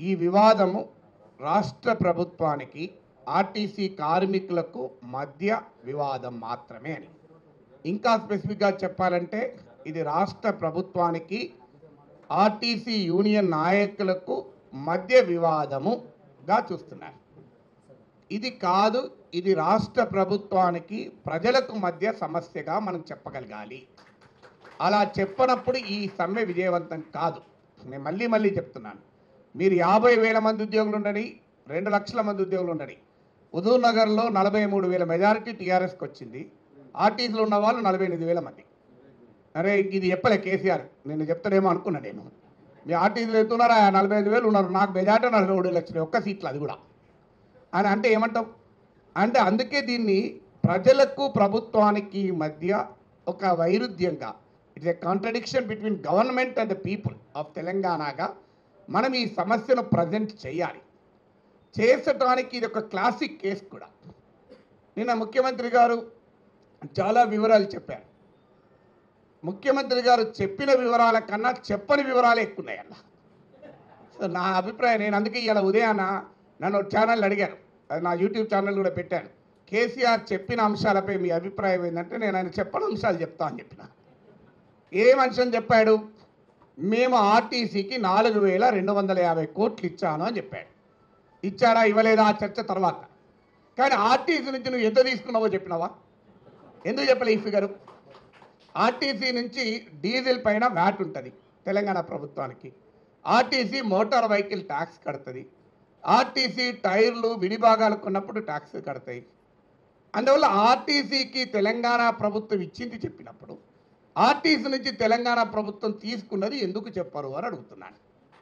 ఈ వివాదము రాష్ట్ర ప్రభుత్వానికి ఆర్టీసీ కార్మికులకు మధ్య వివాదం మాత్రమే అని ఇంకా స్పెసిఫిక్గా చెప్పాలంటే ఇది రాష్ట్ర ప్రభుత్వానికి ఆర్టీసీ యూనియన్ నాయకులకు మధ్య వివాదముగా చూస్తున్నారు ఇది కాదు ఇది రాష్ట్ర ప్రభుత్వానికి ప్రజలకు మధ్య సమస్యగా మనం చెప్పగలగాలి అలా చెప్పనప్పుడు ఈ సమ్మె విజయవంతం కాదు నేను మళ్ళీ మళ్ళీ చెప్తున్నాను మీరు యాభై వేల మంది ఉద్యోగులు ఉండని రెండు లక్షల మంది ఉద్యోగులు ఉండని హుజూర్ నగర్లో నలభై మూడు వేల మెజారిటీ టీఆర్ఎస్కి వచ్చింది ఆర్టీసీలో ఉన్న వాళ్ళు నలభై ఎనిమిది వేల మంది అరే ఇది చెప్పలే కేసీఆర్ నేను చెప్తానేమో అనుకున్నా నేను మీ ఆర్టీసీలో ఎత్తున్నారా నలభై ఐదు వేలు ఉన్నారు నాకు మెజార్టీ నలభై మూడు వేలు వచ్చినాయి ఒక్క సీట్లు అది కూడా అని అంటే ఏమంటాం అంటే అందుకే దీన్ని ప్రజలకు ప్రభుత్వానికి మధ్య ఒక వైరుధ్యంగా it's a contradiction between government and the people of తెలంగాణగా మనం ఈ సమస్యను ప్రజెంట్ చేయాలి చేసటానికి ఇది ఒక క్లాసిక్ కేసు కూడా నిన్న ముఖ్యమంత్రి గారు చాలా వివరాలు చెప్పారు ముఖ్యమంత్రి గారు చెప్పిన వివరాల కన్నా చెప్పని వివరాలు ఎక్కువ ఉన్నాయి అలా సో నా అభిప్రాయం నేను అందుకే ఇలా ఉదయాన నన్ను ఒక ఛానల్ అడిగాను అది నా యూట్యూబ్ ఛానల్ కూడా పెట్టాను కేసీఆర్ చెప్పిన అంశాలపై మీ అభిప్రాయం ఏంటంటే నేను ఆయన చెప్పని అంశాలు చెప్తా అని చెప్పిన ఏం అంశం చెప్పాడు మేము ఆర్టీసీకి నాలుగు వేల రెండు వందల యాభై కోట్లు ఇచ్చాను అని చెప్పాడు ఇచ్చారా ఇవ్వలేదా ఆ చర్చ తర్వాత కానీ ఆర్టీసీ నుంచి నువ్వు ఎంత తీసుకున్నావో చెప్పినావా ఎందుకు చెప్పలే ఈ ఫిగరు ఆర్టీసీ నుంచి డీజిల్ పైన వ్యాట్ ఉంటుంది తెలంగాణ ప్రభుత్వానికి ఆర్టీసీ మోటార్ వెహికల్ ట్యాక్స్ కడుతుంది ఆర్టీసీ టైర్లు విడిభాగాలు కొన్నప్పుడు ట్యాక్స్ కడతాయి అందువల్ల ఆర్టీసీకి తెలంగాణ ప్రభుత్వం ఇచ్చింది చెప్పినప్పుడు ఆర్టీసీ నుంచి తెలంగాణ ప్రభుత్వం తీసుకున్నది ఎందుకు చెప్పరు అని అడుగుతున్నాను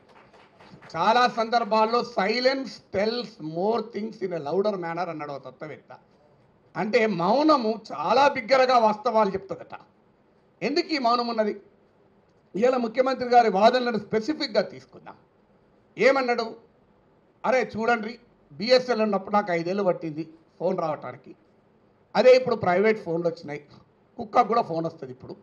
చాలా సందర్భాల్లో silence tells more things in a louder manner అన్నాడు ఒక తత్వవేత్త అంటే మౌనము చాలా బిగ్గరగా వాస్తవాలు చెప్తుందట ఎందుకు ఈ మౌనం ఉన్నది ఇలా ముఖ్యమంత్రి గారి వాదనలను స్పెసిఫిక్గా తీసుకుందాం ఏమన్నాడు అరే చూడండి బిఎస్ఎల్ ఉన్నప్పుడు నాకు ఐదేళ్ళు పట్టింది ఫోన్ రావటానికి అదే ఇప్పుడు ప్రైవేట్ ఫోన్లు వచ్చినాయి కుక్కకు కూడా ఫోన్ వస్తుంది ఇప్పుడు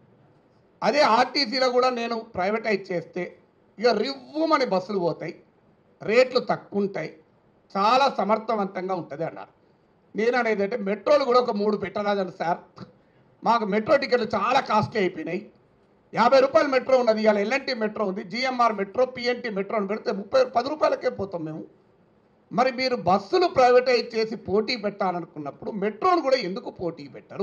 అదే ఆర్టీసీలో కూడా నేను ప్రైవేటైజ్ చేస్తే ఇక రివ్వుమని బస్సులు పోతాయి రేట్లు తక్కువ ఉంటాయి చాలా సమర్థవంతంగా ఉంటుంది అన్నారు నేను అనేది అంటే మెట్రోలు కూడా ఒక మూడు పెట్టరాదండి సార్ మాకు మెట్రో టికెట్లు చాలా కాస్ట్లీ అయిపోయినాయి యాభై రూపాయల మెట్రో ఉన్నది ఇవాళ ఎల్ఎన్టీ మెట్రో ఉంది జిఎంఆర్ మెట్రో పిఎన్టీ మెట్రో అని పెడితే ముప్పై పది రూపాయలకే పోతాం మేము మరి మీరు బస్సులు ప్రైవేటైజ్ చేసి పోటీ పెట్టాలనుకున్నప్పుడు మెట్రోను కూడా ఎందుకు పోటీ పెట్టరు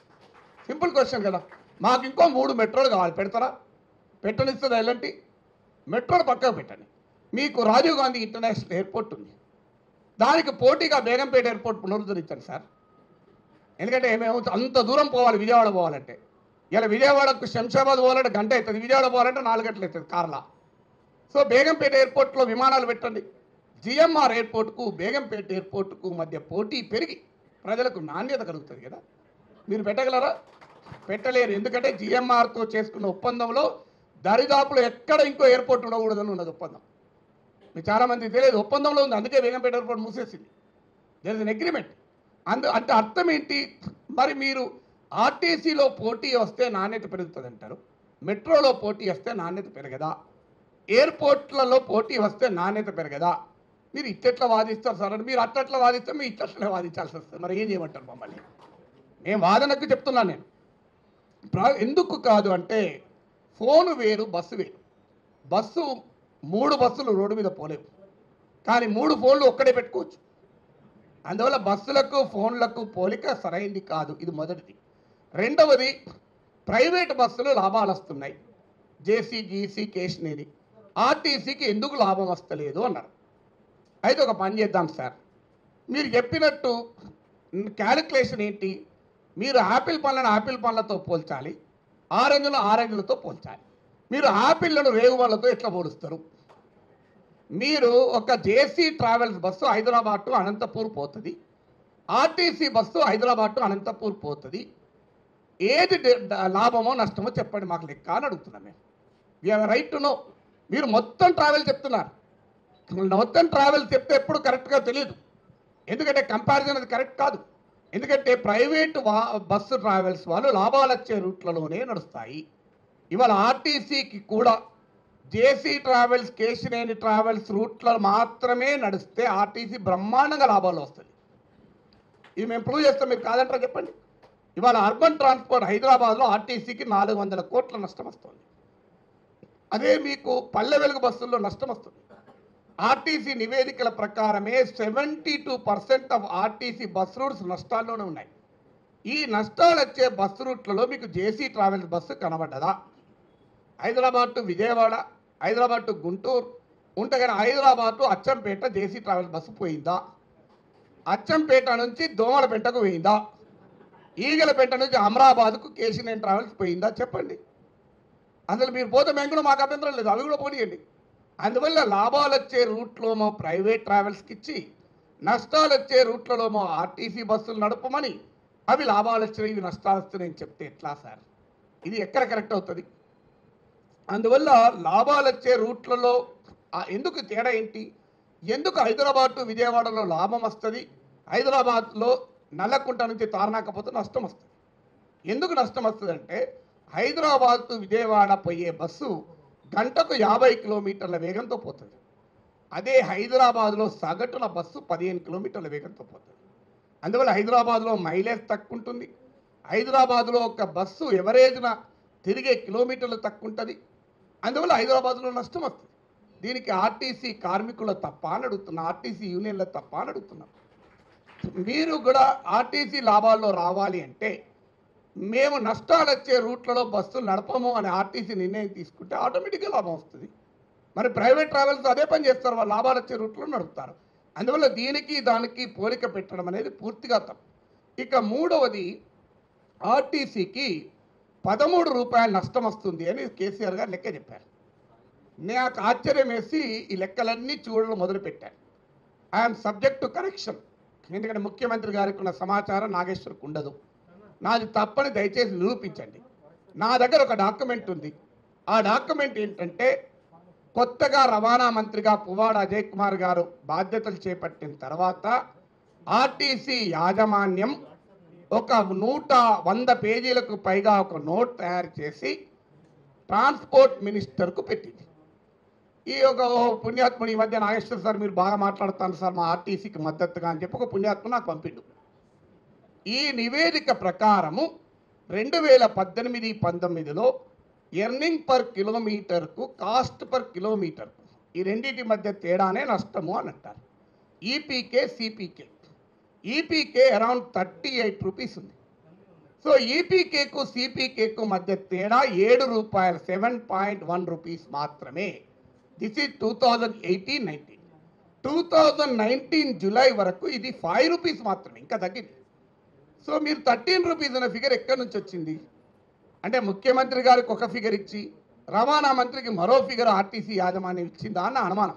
సింపుల్ క్వశ్చన్ కదా మాకు ఇంకో మూడు మెట్రోలు కావాలి పెడతారా పెట్టనిస్తుందా ఎలాంటి మెట్రోలు పక్కకు పెట్టండి మీకు రాజీవ్ గాంధీ ఇంటర్నేషనల్ ఎయిర్పోర్ట్ ఉంది దానికి పోటీగా బేగంపేట ఎయిర్పోర్ట్ పునరుద్ధరించండి సార్ ఎందుకంటే మేము అంత దూరం పోవాలి విజయవాడ పోవాలంటే ఇలా విజయవాడకు శంషాబాద్ పోవాలంటే గంట అవుతుంది విజయవాడ పోవాలంటే నాలుగు గంటలు అవుతుంది కార్లా సో బేగంపేట ఎయిర్పోర్ట్లో విమానాలు పెట్టండి జిఎంఆర్ ఎయిర్పోర్ట్కు బేగంపేట ఎయిర్పోర్ట్కు మధ్య పోటీ పెరిగి ప్రజలకు నాణ్యత కలుగుతుంది కదా మీరు పెట్టగలరా పెట్టలేరు ఎందుకంటే జిఎంఆర్తో చేసుకున్న ఒప్పందంలో దరిదాపులు ఎక్కడ ఇంకో ఎయిర్పోర్ట్ ఉండకూడదని ఉన్నది ఒప్పందం మీకు చాలామంది తెలియదు ఒప్పందంలో ఉంది అందుకే బేగంపేట ఎయిర్పోర్ట్ మూసేసింది దేర్ ఇస్ అన్ అగ్రిమెంట్ అందు అంటే అర్థం ఏంటి మరి మీరు ఆర్టీసీలో పోటీ వస్తే నాణ్యత పెరుగుతుంది అంటారు మెట్రోలో పోటీ వస్తే నాణ్యత పెరగదా ఎయిర్పోర్ట్లలో పోటీ వస్తే నాణ్యత పెరగదా మీరు ఇట్టెట్లా వాదిస్తారు సార్ అని మీరు అట్టట్లా వాదిస్తే మీరు ఇట్టట్లనే వాదించాల్సి వస్తుంది మరి ఏం చేయమంటారు మమ్మల్ని నేను వాదనకు చెప్తున్నాను నేను ప్ర- ఎందుకు కాదు అంటే ఫోను వేరు బస్సు వేరు బస్సు మూడు బస్సులు రోడ్డు మీద పోలేవు కానీ మూడు ఫోన్లు ఒక్కడే పెట్టుకోవచ్చు అందువల్ల బస్సులకు ఫోన్లకు పోలిక సరైంది కాదు ఇది మొదటిది రెండవది ప్రైవేట్ బస్సులు లాభాలు వస్తున్నాయి జేసీ గీసీ కేషనేది ఆర్టీసీకి ఎందుకు లాభం వస్తలేదు అన్నారు అయితే ఒక పని చేద్దాం సార్ మీరు చెప్పినట్టు క్యాలిక్యులేషన్ ఏంటి మీరు ఆపిల్ పండ్లను ఆపిల్ పండ్లతో పోల్చాలి ఆరెంజ్ను ఆరెంజ్లతో పోల్చాలి మీరు ఆపిల్లను రేగు వాళ్ళతో ఎట్లా పోలుస్తారు మీరు ఒక JC travels bus Hyderabad to Anantapur పోతుంది RTC bus Hyderabad to Anantapur పోతుంది ఏది డి- డ- లాభమో నష్టమో చెప్పండి మాకు లెక్క అని అడుగుతున్నాం మేము we have right to know మీరు మొత్తం ట్రావెల్ చెప్తున్నారు మొత్తం ట్రావెల్ చెప్తే ఎప్పుడు కరెక్ట్గా తెలియదు ఎందుకంటే కంపారిజన్ అది కరెక్ట్ కాదు ఎందుకంటే ప్రైవేట్ వా బస్సు ట్రావెల్స్ వాళ్ళు లాభాలు వచ్చే రూట్లలోనే నడుస్తాయి ఇవాళ ఆర్టీసీకి కూడా జేసీ ట్రావెల్స్ కేశినేని ట్రావెల్స్ రూట్లో మాత్రమే నడిస్తే ఆర్టీసీ బ్రహ్మాండంగా లాభాలు వస్తుంది ఇది మేము ప్రూవ్ చేస్తాం మీరు కాదంటారా చెప్పండి ఇవాళ అర్బన్ ట్రాన్స్పోర్ట్ హైదరాబాద్లో ఆర్టీసీకి నాలుగు వందల కోట్ల నష్టం వస్తుంది అదే మీకు పల్లె వెలుగు బస్సుల్లో నష్టం వస్తుంది ఆర్టీసీ నివేదికల ప్రకారమే seventy two percent of RTC bus routes నష్టాల్లోనే ఉన్నాయి ఈ నష్టాలు వచ్చే బస్సు రూట్లలో మీకు జేసీ ట్రావెల్స్ బస్సు కనబడ్డదా హైదరాబాద్ టు విజయవాడ హైదరాబాద్ టు గుంటూరు ఉంటే కానీ Hyderabad to Achampet JC travels bus పోయిందా అచ్చంపేట నుంచి దోమలపేటకు పోయిందా ఈగలపేట నుంచి అమరాబాద్కు కేసీనేని ట్రావెల్స్ పోయిందా చెప్పండి అసలు మీరు పోతే మేము కూడా మాకు అభ్యంతరం లేదు అవి కూడా పోనీయండి అందువల్ల లాభాలు వచ్చే రూట్లోమో ప్రైవేట్ ట్రావెల్స్కి ఇచ్చి నష్టాలు వచ్చే రూట్లలోమో ఆర్టీసీ బస్సులు నడపమని అవి లాభాలు వచ్చినాయి ఇవి నష్టాలు వస్తున్నాయని చెప్తే ఎట్లా సార్ ఇది ఎక్కడ కరెక్ట్ అవుతుంది అందువల్ల లాభాలు వచ్చే రూట్లలో ఆ ఎందుకు తేడా ఏంటి ఎందుకు హైదరాబాద్ టు విజయవాడలో లాభం వస్తుంది హైదరాబాద్లో నల్లకుంట నుంచి తారనాకపోతే నష్టం వస్తుంది ఎందుకు నష్టం వస్తుందంటే హైదరాబాద్ టు విజయవాడ పోయే బస్సు గంటకు యాభై కిలోమీటర్ల వేగంతో పోతుంది అదే హైదరాబాద్లో సగటున బస్సు పదిహేను కిలోమీటర్ల వేగంతో పోతుంది అందువల్ల హైదరాబాద్లో మైలేజ్ తక్కువ ఉంటుంది హైదరాబాద్లో ఒక బస్సు ఎవరేజ్న తిరిగే కిలోమీటర్లు తక్కువ ఉంటుంది అందువల్ల హైదరాబాద్లో నష్టం వస్తుంది దీనికి ఆర్టీసీ కార్మికుల తప్ప అని అడుగుతున్నా ఆర్టీసీ యూనియన్ల తప్ప అని అడుగుతున్నాం మీరు కూడా ఆర్టీసీ లాభాల్లో రావాలి అంటే మేము నష్టాలు వచ్చే రూట్లలో బస్సులు నడపము అని ఆర్టీసీ నిర్ణయం తీసుకుంటే ఆటోమేటిక్గా లాభం వస్తుంది మరి ప్రైవేట్ ట్రావెల్స్ అదే పని చేస్తారు వాళ్ళు లాభాలు వచ్చే రూట్లో నడుపుతారు అందువల్ల దీనికి దానికి పోలిక పెట్టడం అనేది పూర్తిగా తప్పు ఇక మూడవది ఆర్టీసీకి పదమూడు రూపాయల నష్టం వస్తుంది అని కేసీఆర్ గారు లెక్క చెప్పారు నాకు ఆశ్చర్యం వేసి ఈ లెక్కలన్నీ చూడడం మొదలుపెట్టాను ఐఎమ్ సబ్జెక్ట్ టు కరెక్షన్ ఎందుకంటే ముఖ్యమంత్రి గారికి ఉన్న సమాచారం నాగేశ్వర్కి ఉండదు నాది తప్పని దయచేసి నిరూపించండి నా దగ్గర ఒక డాక్యుమెంట్ ఉంది ఆ డాక్యుమెంట్ ఏంటంటే కొత్తగా రవాణా మంత్రిగా పువ్వాడ అజయ్ కుమార్ గారు బాధ్యతలు చేపట్టిన తర్వాత ఆర్టీసీ యాజమాన్యం ఒక నూట వంద పేజీలకు పైగా ఒక నోట్ తయారు చేసి ట్రాన్స్పోర్ట్ మినిస్టర్కు పెట్టింది ఈ ఒక ఓ పుణ్యాత్ముడు ఈ మధ్య నాగేశ్వర సార్ మీరు బాగా మాట్లాడుతాను సార్ మా ఆర్టీసీకి మద్దతుగా అని చెప్పి ఒక పుణ్యాత్మ నాకు పంపిండు ఈ నివేదిక ప్రకారము రెండు వేల పద్దెనిమిది పంతొమ్మిదిలో ఎర్నింగ్ పర్ కిలోమీటర్కు కాస్ట్ పర్ కిలోమీటర్ ఈ రెండింటి మధ్య తేడానే నష్టము అని అంటారు EPK CPK EPK around thirty eight rupees ఉంది సో ఈపీకేకు సిపికేకు మధ్య తేడా ఏడు రూపాయలు సెవెన్ పాయింట్ వన్ రూపీస్ మాత్రమే this is two thousand eighteen nineteen two thousand nineteen July వరకు ఇది ఫైవ్ రూపీస్ మాత్రమే ఇంకా తగ్గింది సో మీరు థర్టీన్ రూపీస్ అనే ఫిగర్ ఎక్కడి నుంచి వచ్చింది అంటే ముఖ్యమంత్రి గారికి ఒక ఫిగర్ ఇచ్చి రవాణా మంత్రికి మరో ఫిగర్ ఆర్టీసీ యాజమాన్యం ఇచ్చిందా అన్న అనుమానం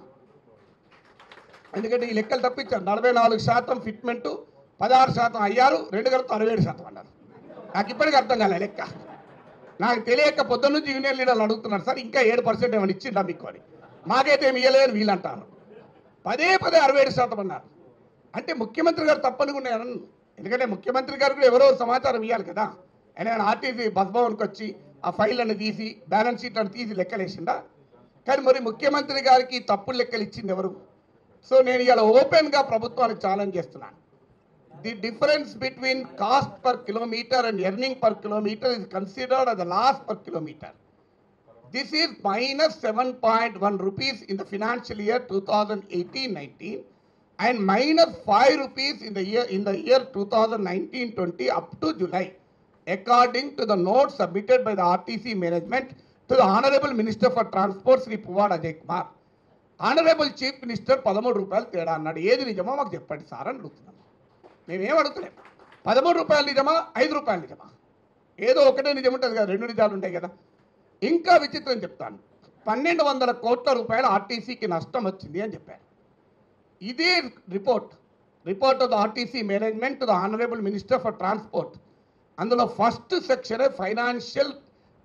ఎందుకంటే ఈ లెక్కలు తప్పించారు నలభై నాలుగు శాతం ఫిట్మెంట్ పదహారు శాతం అయ్యారు రెండు కలిపి అరవై ఏడు శాతం అన్నారు నాకు ఇప్పటికీ అర్థం కాలే లెక్క నాకు తెలియక పొద్దున్న నుంచి యూనియన్ లీడర్లు అడుగుతున్నారు సార్ ఇంకా ఏడు పర్సెంట్ ఏమైనా ఇచ్చిందా మీకు అని మాకైతే ఏమి ఇవ్వలేదని వీళ్ళు అంటారు పదే పదే అరవై ఏడు శాతం అన్నారు అంటే ముఖ్యమంత్రి గారు తప్పనుకున్నాను ఎందుకంటే ముఖ్యమంత్రి గారు కూడా ఎవరో సమాచారం ఇవ్వాలి కదా ఆయన ఆర్టీసీ బస్ భవన్కి వచ్చి ఆ ఫైల్ అని తీసి బ్యాలెన్స్ షీట్ అని తీసి లెక్కలేసిందా కానీ మరి ముఖ్యమంత్రి గారికి తప్పుడు లెక్కలు ఇచ్చింది ఎవరు సో నేను ఇలా ఓపెన్గా ప్రభుత్వానికి ఛాలెంజ్ చేస్తున్నాను the difference between cost per kilometre and earning per kilometre is considered as the loss per kilometre this is minus seven point one rupees in the financial year two thousand eighteen nineteen and minus five rupees in the year in the year two thousand nineteen twenty up to July according to the note submitted by the RTC management to the Honorable Minister for Transport, Sri Puwad Ajay Kumar. Honourable chief minister పదమూడు రూపాయలు తేడా అన్నాడు ఏది నిజమో మాకు చెప్పండి sir అని అడుగుతున్నాం మేమేం అడుగుతలేం పదమూడు రూపాయలు నిజమా ఐదు రూపాయలు నిజమా ఏదో ఒకటే నిజం ఉంటుంది కదా రెండు నిజాలు ఉంటాయి కదా ఇంకా విచిత్రం చెప్తాను పన్నెండు వందల కోట్ల రూపాయలు ఆర్టీసీకి నష్టం వచ్చింది అని చెప్పారు ఇదే report report of the RTC management to the honourable minister for transport అందులో first section financial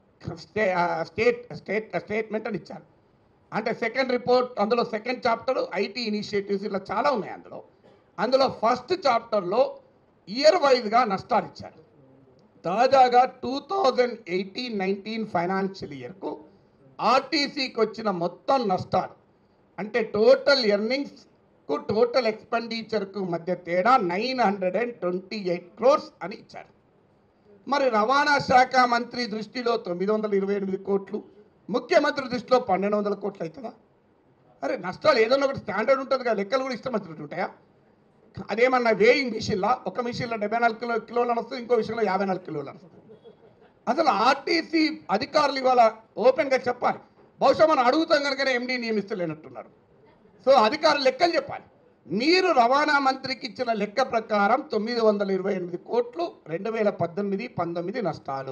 state state statement అని ఇచ్చారు అంటే సెకండ్ రిపోర్ట్ అందులో సెకండ్ చాప్టర్ ఐటీ ఇనిషియేటివ్స్ ఇలా చాలా ఉన్నాయి అందులో అందులో ఫస్ట్ చాప్టర్లో ఇయర్ వైజ్గా నష్టాలు ఇచ్చారు తాజాగా two thousand eighteen nineteen financial ఇయర్కు ఆర్టీసీకి వచ్చిన మొత్తం నష్టాలు అంటే టోటల్ ఎర్నింగ్స్కు టోటల్ ఎక్స్పెండిచర్కు మధ్య తేడా nine hundred and twenty eight crores అని ఇచ్చారు మరి రవాణా శాఖ మంత్రి దృష్టిలో తొమ్మిది వందల ఇరవై ఎనిమిది కోట్లు ముఖ్యమంత్రి దృష్టిలో పన్నెండు వందల కోట్లు అవుతుందా అరే నష్టాలు ఏదైనా ఒకటి స్టాండర్డ్ ఉంటుంది కదా లెక్కలు కూడా ఇష్టం వచ్చినట్టు ఉంటాయా అదేమన్నా వేయింగ్ మిషన్లా ఒక మిషన్లో డెబ్బై నాలుగు కిలో కిలోలు వస్తుంది ఇంకో విషయంలో యాభై నాలుగు కిలోలు వస్తుంది అసలు ఆర్టీసీ అధికారులు ఇవాళ ఓపెన్గా చెప్పాలి బహుశా మనం అడుగుతాం కనుకనే ఎండీ నియమిస్తలేనట్టున్నారు సో అధికారులు లెక్కలు చెప్పాలి మీరు రవాణా మంత్రికి ఇచ్చిన లెక్క ప్రకారం తొమ్మిది వందల ఇరవై ఎనిమిది కోట్లు రెండు వేల పద్దెనిమిది పంతొమ్మిది నష్టాలు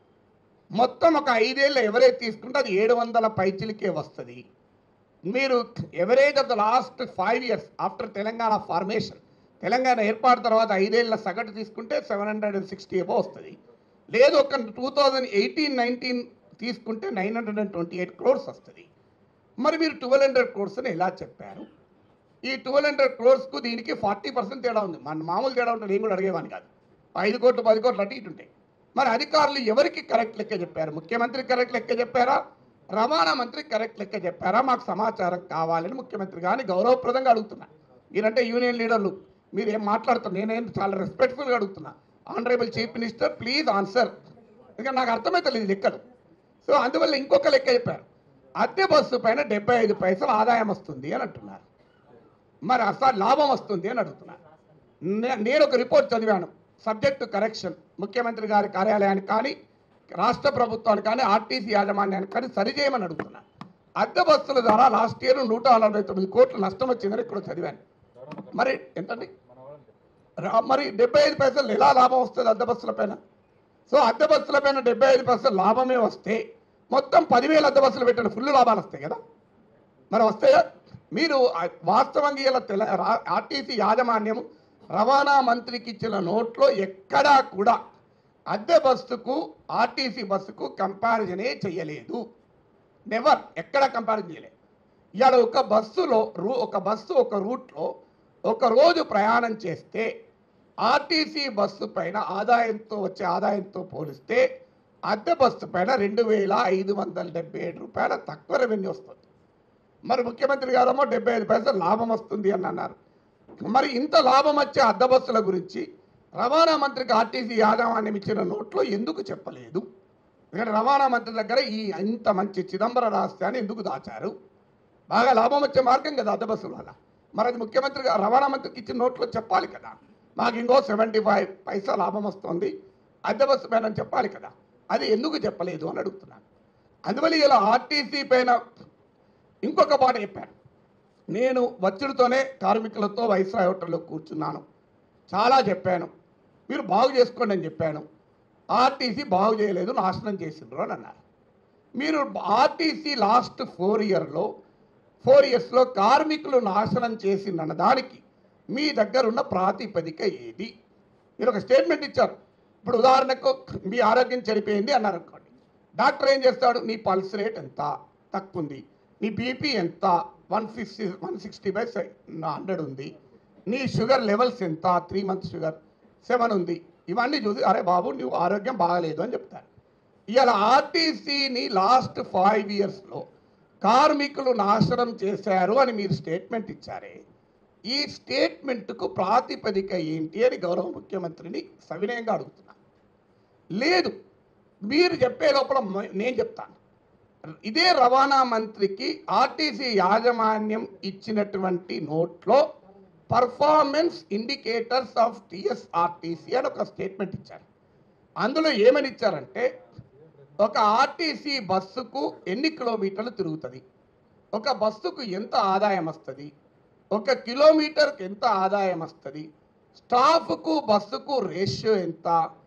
మొత్తం ఒక ఐదేళ్ళు ఎవరైతే తీసుకుంటే అది ఏడు వందల పైచిలకే వస్తుంది మీరు average of the last five years after Telangana formation Telangana ఏర్పాటు తర్వాత ఐదేళ్ల సగటు తీసుకుంటే seven hundred and sixty above వస్తుంది లేదు ఒక టూ థౌజండ్ ఎయిటీన్ నైన్టీన్ తీసుకుంటే nine hundred and twenty eight crores వస్తుంది మరి మీరు ట్వెల్వ్ హండ్రెడ్ క్రోర్స్ అని ఎలా చెప్పారు ఈ ట్వెల్వ్ హండ్రెడ్ క్రోర్స్కు దీనికి ఫార్టీ పర్సెంట్ తేడా ఉంది మన మామూలు తేడా ఉంటుంది నేను కూడా అడిగేవాడిని కాదు ఐదు కోట్లు పది కోట్లు అటు ఇటు ఉంటాయి మరి అధికారులు ఎవరికి కరెక్ట్ లెక్క చెప్పారు ముఖ్యమంత్రి కరెక్ట్ లెక్క చెప్పారా రవాణా మంత్రి కరెక్ట్ లెక్క చెప్పారా మాకు సమాచారం కావాలని ముఖ్యమంత్రి గారిని గౌరవప్రదంగా అడుగుతున్నా మీరంటే యూనియన్ లీడర్లు మీరు ఏం మాట్లాడుతున్నారు నేనేం చాలా రెస్పెక్ట్ఫుల్గా అడుగుతున్నా honourable chief minister please answer ఇంకా నాకు అర్థమైతలేదు ఈ లెక్కలు సో అందువల్ల ఇంకొక లెక్క చెప్పారు అద్దె బస్సు పైన డెబ్బై ఐదు పైసలు ఆదాయం వస్తుంది అని అంటున్నారు మరి అసలు లాభం వస్తుంది అని అడుగుతున్నారు నే- నేను ఒక రిపోర్ట్ చదివాను సబ్జెక్టు కరెక్షన్ ముఖ్యమంత్రి గారి కార్యాలయానికి కానీ రాష్ట్ర ప్రభుత్వానికి కానీ ఆర్టీసీ యాజమాన్యానికి కానీ సరిచేయమని అడుగుతున్నాను అద్దె బస్సుల ద్వారా లాస్ట్ ఇయర్ నూట నలభై తొమ్మిది కోట్ల నష్టం వచ్చిందని ఇక్కడ చదివాను మరి ఎంతండి రా- మరి డెబ్బై ఐదు పైసలు ఎలా లాభం వస్తుంది అద్దె బస్సుల పైన సో అద్దె బస్సుల పైన డెబ్బై ఐదు పైసలు లాభమే వస్తే మొత్తం పదివేల అద్దె బస్సులు పెట్టిన ఫుల్ లాభాలు వస్తాయి కదా మరి వస్తాయా మీరు ఆ- వాస్తవంగా ఇలా తెల రా- ఆర్టీసీ యాజమాన్యం రవాణా మంత్రికి ఇచ్చిన నోట్లో ఎక్కడా కూడా అద్దె బస్సుకు ఆర్టీసీ బస్సుకు కంపారిజనే చేయలేదు నెవర్ ఎక్కడ కంపారిజన్ చేయలేదు ఇవాళ ఒక బస్సులో రూ ఒక బస్సు ఒక రూట్లో ఒక రోజు ప్రయాణం చేస్తే ఆర్టీసీ బస్సు పైన ఆదాయంతో వచ్చే ఆదాయంతో పోలిస్తే అద్దె బస్సు పైన రెండు వేల ఐదు వందల డెబ్బై ఏడు రూపాయల తక్కువ రెవెన్యూ వస్తుంది మరి ముఖ్యమంత్రి గారేమో డెబ్బై ఐదు పైసలు లాభం వస్తుంది అని అన్నారు మరి ఇంత లాభం వచ్చే అద్దె బస్సుల గురించి రవాణా మంత్రికి ఆర్టీసీ యాజమాన్యం ఇచ్చిన నోట్లో ఎందుకు చెప్పలేదు ఇక్కడ రవాణా మంత్రి దగ్గర ఈ ఇంత మంచి చిదంబర రహస్యాన్ని ఎందుకు దాచారు బాగా లాభం వచ్చే మార్గం కదా అద్దె బస్సుల వల్ల మరి అది ముఖ్యమంత్రి గా- రవాణా మంత్రికి ఇచ్చిన నోట్లో చెప్పాలి కదా మాకు ఇంకో సెవెంటీ ఫైవ్ పైసా లాభం వస్తుంది అద్దె బస్సు పైన అని చెప్పాలి కదా అది ఎందుకు చెప్పలేదు అని అడుగుతున్నాను అందువల్ల ఇలా ఆర్టీసీ పైన ఇంకొక మాట చెప్పాను నేను వచ్చుడితోనే కార్మికులతో వైస్రాయ్ హోటల్లో కూర్చున్నాను చాలా చెప్పాను మీరు బాగు చేసుకోండి అని చెప్పాను ఆర్టీసీ బాగు చేయలేదు నాశనం చేసిండ్రు అని అన్నారు మీరు ఆర్టీసీ లాస్ట్ ఫోర్ ఇయర్లో ఫోర్ ఇయర్స్లో కార్మికులు నాశనం చేసిందన్న దానికి మీ దగ్గర ఉన్న ప్రాతిపదిక ఏది మీరు ఒక స్టేట్మెంట్ ఇచ్చారు ఇప్పుడు ఉదాహరణకు మీ ఆరోగ్యం చెడిపోయింది అన్నారు అనుకోండి డాక్టర్ ఏం చేస్తాడు నీ పల్స్ రేట్ ఎంత తక్కువ ఉంది నీ బీపీ ఎంత one sixty one sixty by hundred ఉంది నీ షుగర్ లెవెల్స్ ఎంత త్రీ మంత్స్ షుగర్ సెవెన్ ఉంది ఇవన్నీ చూసి అరే బాబు నువ్వు ఆరోగ్యం బాగలేదు అని చెప్తారు ఇవాళ ఆర్టీసీని లాస్ట్ ఫైవ్ ఇయర్స్లో కార్మికులు నాశనం చేశారు అని మీరు స్టేట్మెంట్ ఇచ్చారే ఈ స్టేట్మెంట్కు ప్రాతిపదిక ఏంటి అని గౌరవ ముఖ్యమంత్రిని సవినయంగా అడుగుతున్నా లేదు మీరు చెప్పే లోపల మ- నేను చెప్తాను ఇదే రవాణా మంత్రికి ఆర్టీసీ యాజమాన్యం ఇచ్చినటువంటి నోట్లో పర్ఫార్మెన్స్ ఇండికేటర్స్ ఆఫ్ టిఎస్ఆర్టీసీ అని ఒక స్టేట్మెంట్ ఇచ్చారు అందులో ఏమని ఇచ్చారంటే ఒక ఆర్టీసీ బస్సుకు ఎన్ని కిలోమీటర్లు తిరుగుతుంది ఒక బస్సుకు ఎంత ఆదాయం వస్తుంది ఒక కిలోమీటర్కి ఎంత ఆదాయం వస్తుంది స్టాఫ్కు బస్సుకు రేషియో ఎంత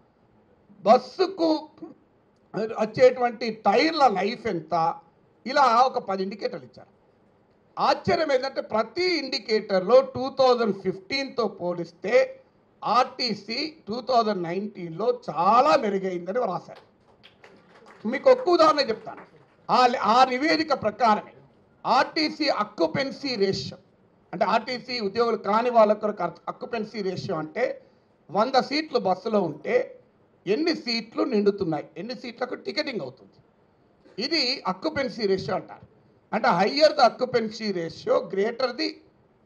బస్సుకు వచ్చేటువంటి టైర్ల లైఫ్ ఎంత ఇలా ఒక పది ఇండికేటర్లు ఇచ్చారు ఆశ్చర్యం ఏంటంటే ప్రతి ఇండికేటర్లో టూ థౌజండ్ ఫిఫ్టీన్తో పోలిస్తే ఆర్టీసీ టూ థౌజండ్ నైన్టీన్లో చాలా మెరుగైందని రాశారు మీకు ఒక్క ఉదాహరణ చెప్తాను ఆ ఆ నివేదిక ప్రకారమే ఆర్టీసీ అక్యుపెన్సీ రేషియో అంటే ఆర్టీసీ ఉద్యోగులు కాని వాళ్ళకు అక్యుపెన్సీ రేషియో అంటే వంద సీట్లు బస్సులో ఉంటే ఎన్ని సీట్లు నిండుతున్నాయి ఎన్ని సీట్లకు టికెటింగ్ అవుతుంది ఇది అక్యుపెన్సీ రేషియో అంటారు అంటే higher the occupancy ratio greater the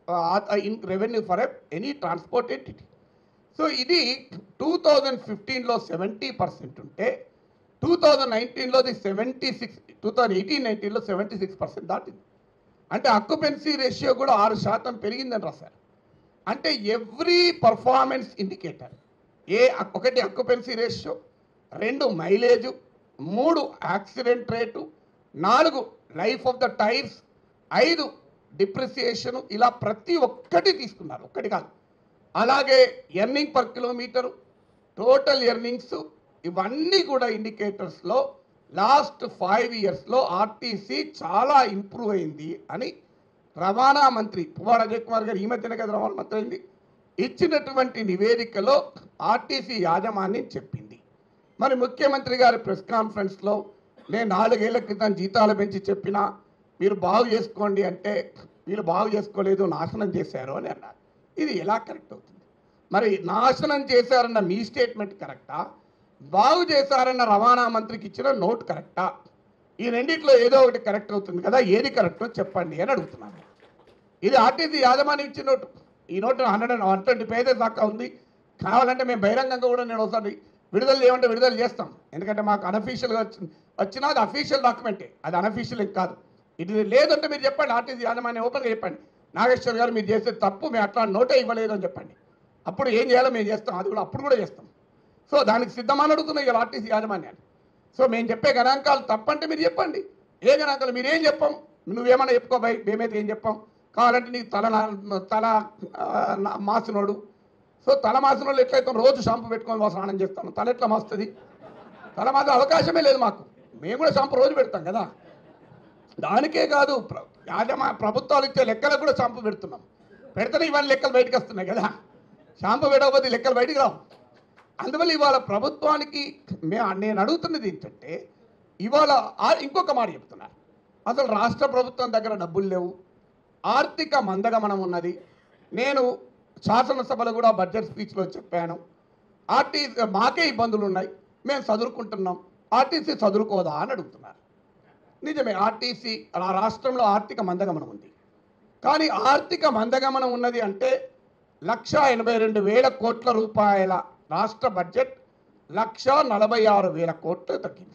in revenue for any transport entity so ఇది టూ థౌజండ్ ఫిఫ్టీన్లో సెవెంటీ పర్సెంట్ ఉంటే టూ థౌజండ్ నైన్టీన్లో the seventy six two thousand eighteen నైన్టీన్లో సెవెంటీ సిక్స్ పర్సెంట్ దాటింది అంటే అక్యుపెన్సీ రేషియో కూడా ఆరు శాతం పెరిగిందని రాశారు అంటే ఎవ్రీ పర్ఫార్మెన్స్ ఇండికేటర్ ఏ ఒకటి అక్యుపెన్సీ రేషియో రెండు మైలేజ్ మూడు యాక్సిడెంట్ రేటు నాలుగు లైఫ్ ఆఫ్ ద టైర్స్ ఐదు డిప్రిసియేషన్ ఇలా ప్రతి ఒక్కటి తీసుకున్నారు ఒక్కటి కాదు అలాగే earning per kilometre total earnings ఇవన్నీ కూడా ఇండికేటర్స్లో లాస్ట్ ఫైవ్ ఇయర్స్లో ఆర్టీసీ చాలా ఇంప్రూవ్ అయింది అని రవాణా మంత్రి పువ్వాడ అజయ్ కుమార్ గారు ఈ మధ్యన కదా రవాణా మంత్రి అయింది ఇచ్చినటువంటి నివేదికలో ఆర్టీసీ యాజమాన్యం చెప్పింది మరి ముఖ్యమంత్రి గారి ప్రెస్ కాన్ఫరెన్స్లో నేను నాలుగేళ్ల క్రితం జీతాలు పెంచి చెప్పినా మీరు బాగు చేసుకోండి అంటే వీళ్ళు బాగు చేసుకోలేదు నాశనం చేశారు అని అన్నారు ఇది ఎలా కరెక్ట్ అవుతుంది మరి నాశనం చేశారన్న మీ స్టేట్మెంట్ కరెక్టా బాగు చేశారన్న రవాణా మంత్రికి ఇచ్చిన నోట్ కరెక్టా ఈ రెండిట్లో ఏదో ఒకటి కరెక్ట్ అవుతుంది కదా ఏది కరెక్టో చెప్పండి అని అడుగుతున్నాను ఇది ఆర్టీసీ యాజమాన్యం ఇచ్చిన నోటు ఈ note hundred and one twenty pages దాకా ఉంది కావాలంటే మేము బహిరంగంగా కూడా నేను ఒకసారి విడుదల చేయమంటే విడుదల చేస్తాం ఎందుకంటే మాకు అనఫీషియల్గా వచ్చి వచ్చినా అది అఫీషియల్ డాక్యుమెంటే అది అనఫీషియల్ ఏం కాదు ఇది లేదంటే మీరు చెప్పండి ఆర్టీసీ యాజమాన్యం ఓపెన్గా చెప్పండి నాగేశ్వర్ గారు మీరు చేసే తప్పు మేము అట్లా నోటే ఇవ్వలేదు అని చెప్పండి అప్పుడు ఏం చేయాలో మేము చేస్తాం అది కూడా అప్పుడు కూడా చేస్తాం సో దానికి సిద్ధమని అడుగుతున్నాయి ఇలా ఆర్టీసీ యాజమాన్యాన్ని సో మేము చెప్పే గణాంకాలు తప్పంటే మీరు చెప్పండి ఏ గణాంకాలు మీరు ఏం చెప్పాం నువ్వేమన్నా చెప్పుకో భయ్ మేమైతే ఏం చెప్పాం కావాలంటే నీకు తల నా- తల ఆ, నా- మాసినోడు సో తల మాసినోళ్ళు ఎట్లయితే రోజు షాంపూ పెట్టుకొని మా స్నానం చేస్తాను తల ఎట్లా మాస్తుంది తల మాత్రం అవకాశమే లేదు మాకు మేము కూడా షాంపూ రోజు పెడతాం కదా దానికే కాదు ప్ర- యాజమా ప్రభుత్వాలు ఇచ్చే లెక్కలకు కూడా షాంపూ పెడుతున్నాం పెడితేనే ఇవన్నీ లెక్కలు బయటకు వస్తున్నాయి కదా షాంపూ పెట్టకపోతే లెక్కలు బయటకు రావు అందువల్ల ఇవాళ ప్రభుత్వానికి మే నేను అడుగుతున్నది ఏంటంటే ఇవాళ ఆ- ఇంకొక మాట చెప్తున్నారు అసలు రాష్ట్ర ప్రభుత్వం దగ్గర డబ్బులు లేవు ఆర్థిక మందగమనం ఉన్నది నేను శాసనసభలో కూడా బడ్జెట్ స్పీచ్లో చెప్పాను ఆర్టీసీ మాకే ఇబ్బందులు ఉన్నాయి మేము చదువుకుంటున్నాం ఆర్టీసీ చదువుకోదా అని అడుగుతున్నారు నిజమే ఆర్టీసీ ఆ రాష్ట్రంలో ఆర్థిక మందగమనం ఉంది కానీ ఆర్థిక మందగమనం ఉన్నది అంటే లక్ష ఎనభై రెండు వేల కోట్ల రూపాయల రాష్ట్ర బడ్జెట్ లక్ష నలభై ఆరు వేల కోట్లు తగ్గింది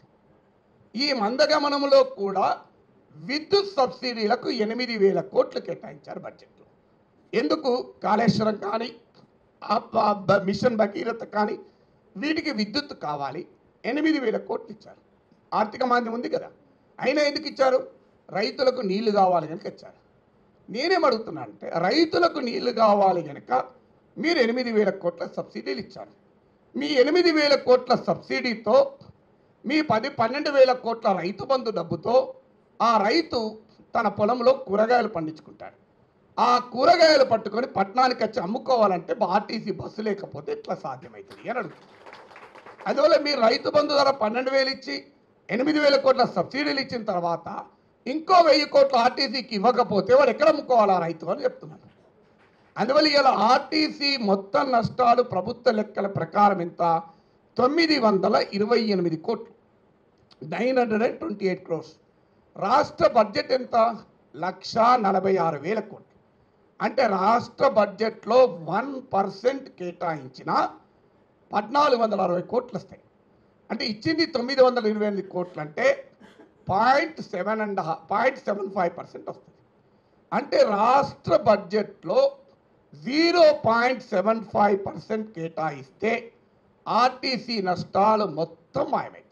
ఈ మందగమనంలో కూడా విద్యుత్ సబ్సిడీలకు ఎనిమిది వేల కోట్లు కేటాయించారు బడ్జెట్లో ఎందుకు కాళేశ్వరం కానీ ఆ బ- బ- మిషన్ భగీరథ కానీ వీటికి విద్యుత్ కావాలి ఎనిమిది వేల కోట్లు ఇచ్చారు ఆర్థిక మాంద్యం ఉంది కదా అయినా ఎందుకు ఇచ్చారు రైతులకు నీళ్లు కావాలి కనుక ఇచ్చారు నేనేం అడుగుతున్నా అంటే రైతులకు నీళ్లు కావాలి కనుక మీరు ఎనిమిది వేల కోట్ల సబ్సిడీలు ఇచ్చారు మీ ఎనిమిది వేల కోట్ల సబ్సిడీతో మీ పది పన్నెండు వేల కోట్ల రైతు బంధు డబ్బుతో ఆ రైతు తన పొలంలో కూరగాయలు పండించుకుంటాడు ఆ కూరగాయలు పట్టుకొని పట్టణానికి వచ్చి అమ్ముకోవాలంటే ఆర్టీసీ బస్సు లేకపోతే ఎట్లా సాధ్యమవుతుంది అని అడుగుతుంది అందువల్ల మీరు రైతు బంధు ధర పన్నెండు వేలు ఇచ్చి ఎనిమిది వేల కోట్ల సబ్సిడీలు ఇచ్చిన తర్వాత ఇంకో వెయ్యి కోట్ల ఆర్టీసీకి ఇవ్వకపోతే వాడు ఎక్కడ అమ్ముకోవాలా రైతు అని చెప్తున్నాను అందువల్ల ఇలా ఆర్టీసీ మొత్తం నష్టాలు ప్రభుత్వ లెక్కల ప్రకారం ఎంత తొమ్మిది వందల ఇరవై ఎనిమిది కోట్లు nine hundred and twenty eight crores రాష్ట్ర బడ్జెట్ ఎంత లక్ష నలభై ఆరు వేల కోట్లు అంటే రాష్ట్ర బడ్జెట్లో వన్ పర్సెంట్ కేటాయించిన పద్నాలుగు వందల అరవై కోట్లు వస్తాయి అంటే ఇచ్చింది తొమ్మిది వందల ఇరవై ఎనిమిది కోట్లు అంటే point seven and point seven five percent వస్తుంది అంటే రాష్ట్ర బడ్జెట్లో zero point seven five percent కేటాయిస్తే ఆర్టీసీ నష్టాలు మొత్తం మాయమవుతాయి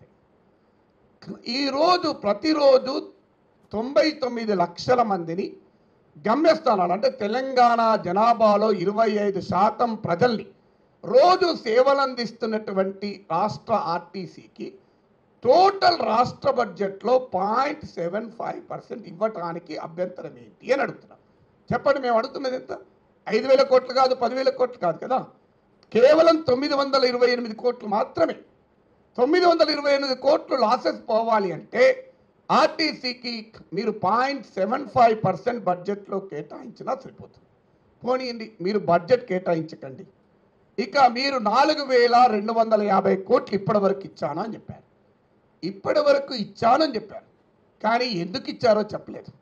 ఈరోజు ప్రతిరోజు తొంభై తొమ్మిది లక్షల మందిని గమ్యస్థానాలు అంటే తెలంగాణ జనాభాలో ఇరవై ఐదు శాతం ప్రజల్ని రోజు సేవలు అందిస్తున్నటువంటి రాష్ట్ర ఆర్టీసీకి టోటల్ రాష్ట్ర బడ్జెట్లో పాయింట్ సెవెన్ ఫైవ్ పర్సెంట్ ఇవ్వటానికి అభ్యంతరం ఏంటి అని అడుగుతున్నాం చెప్పండి మేము అడుగుతున్నది ఎంత ఐదు వేల కోట్లు కాదు పదివేల కోట్లు కాదు కదా కేవలం తొమ్మిది వందల ఇరవై ఎనిమిది కోట్లు మాత్రమే తొమ్మిది వందల ఇరవై ఎనిమిది కోట్లు లాసెస్ పోవాలి అంటే ఆర్టీసీకి మీరు పాయింట్ సెవెన్ ఫైవ్ పర్సెంట్ బడ్జెట్లో కేటాయించినా సరిపోతుంది పోనీయండి మీరు బడ్జెట్ కేటాయించకండి ఇక మీరు నాలుగు వేల రెండు వందల యాభై కోట్లు ఇప్పటి వరకు ఇచ్చాను అని చెప్పారు ఇప్పటి వరకు ఇచ్చానని చెప్పారు కానీ ఎందుకు ఇచ్చారో చెప్పలేదు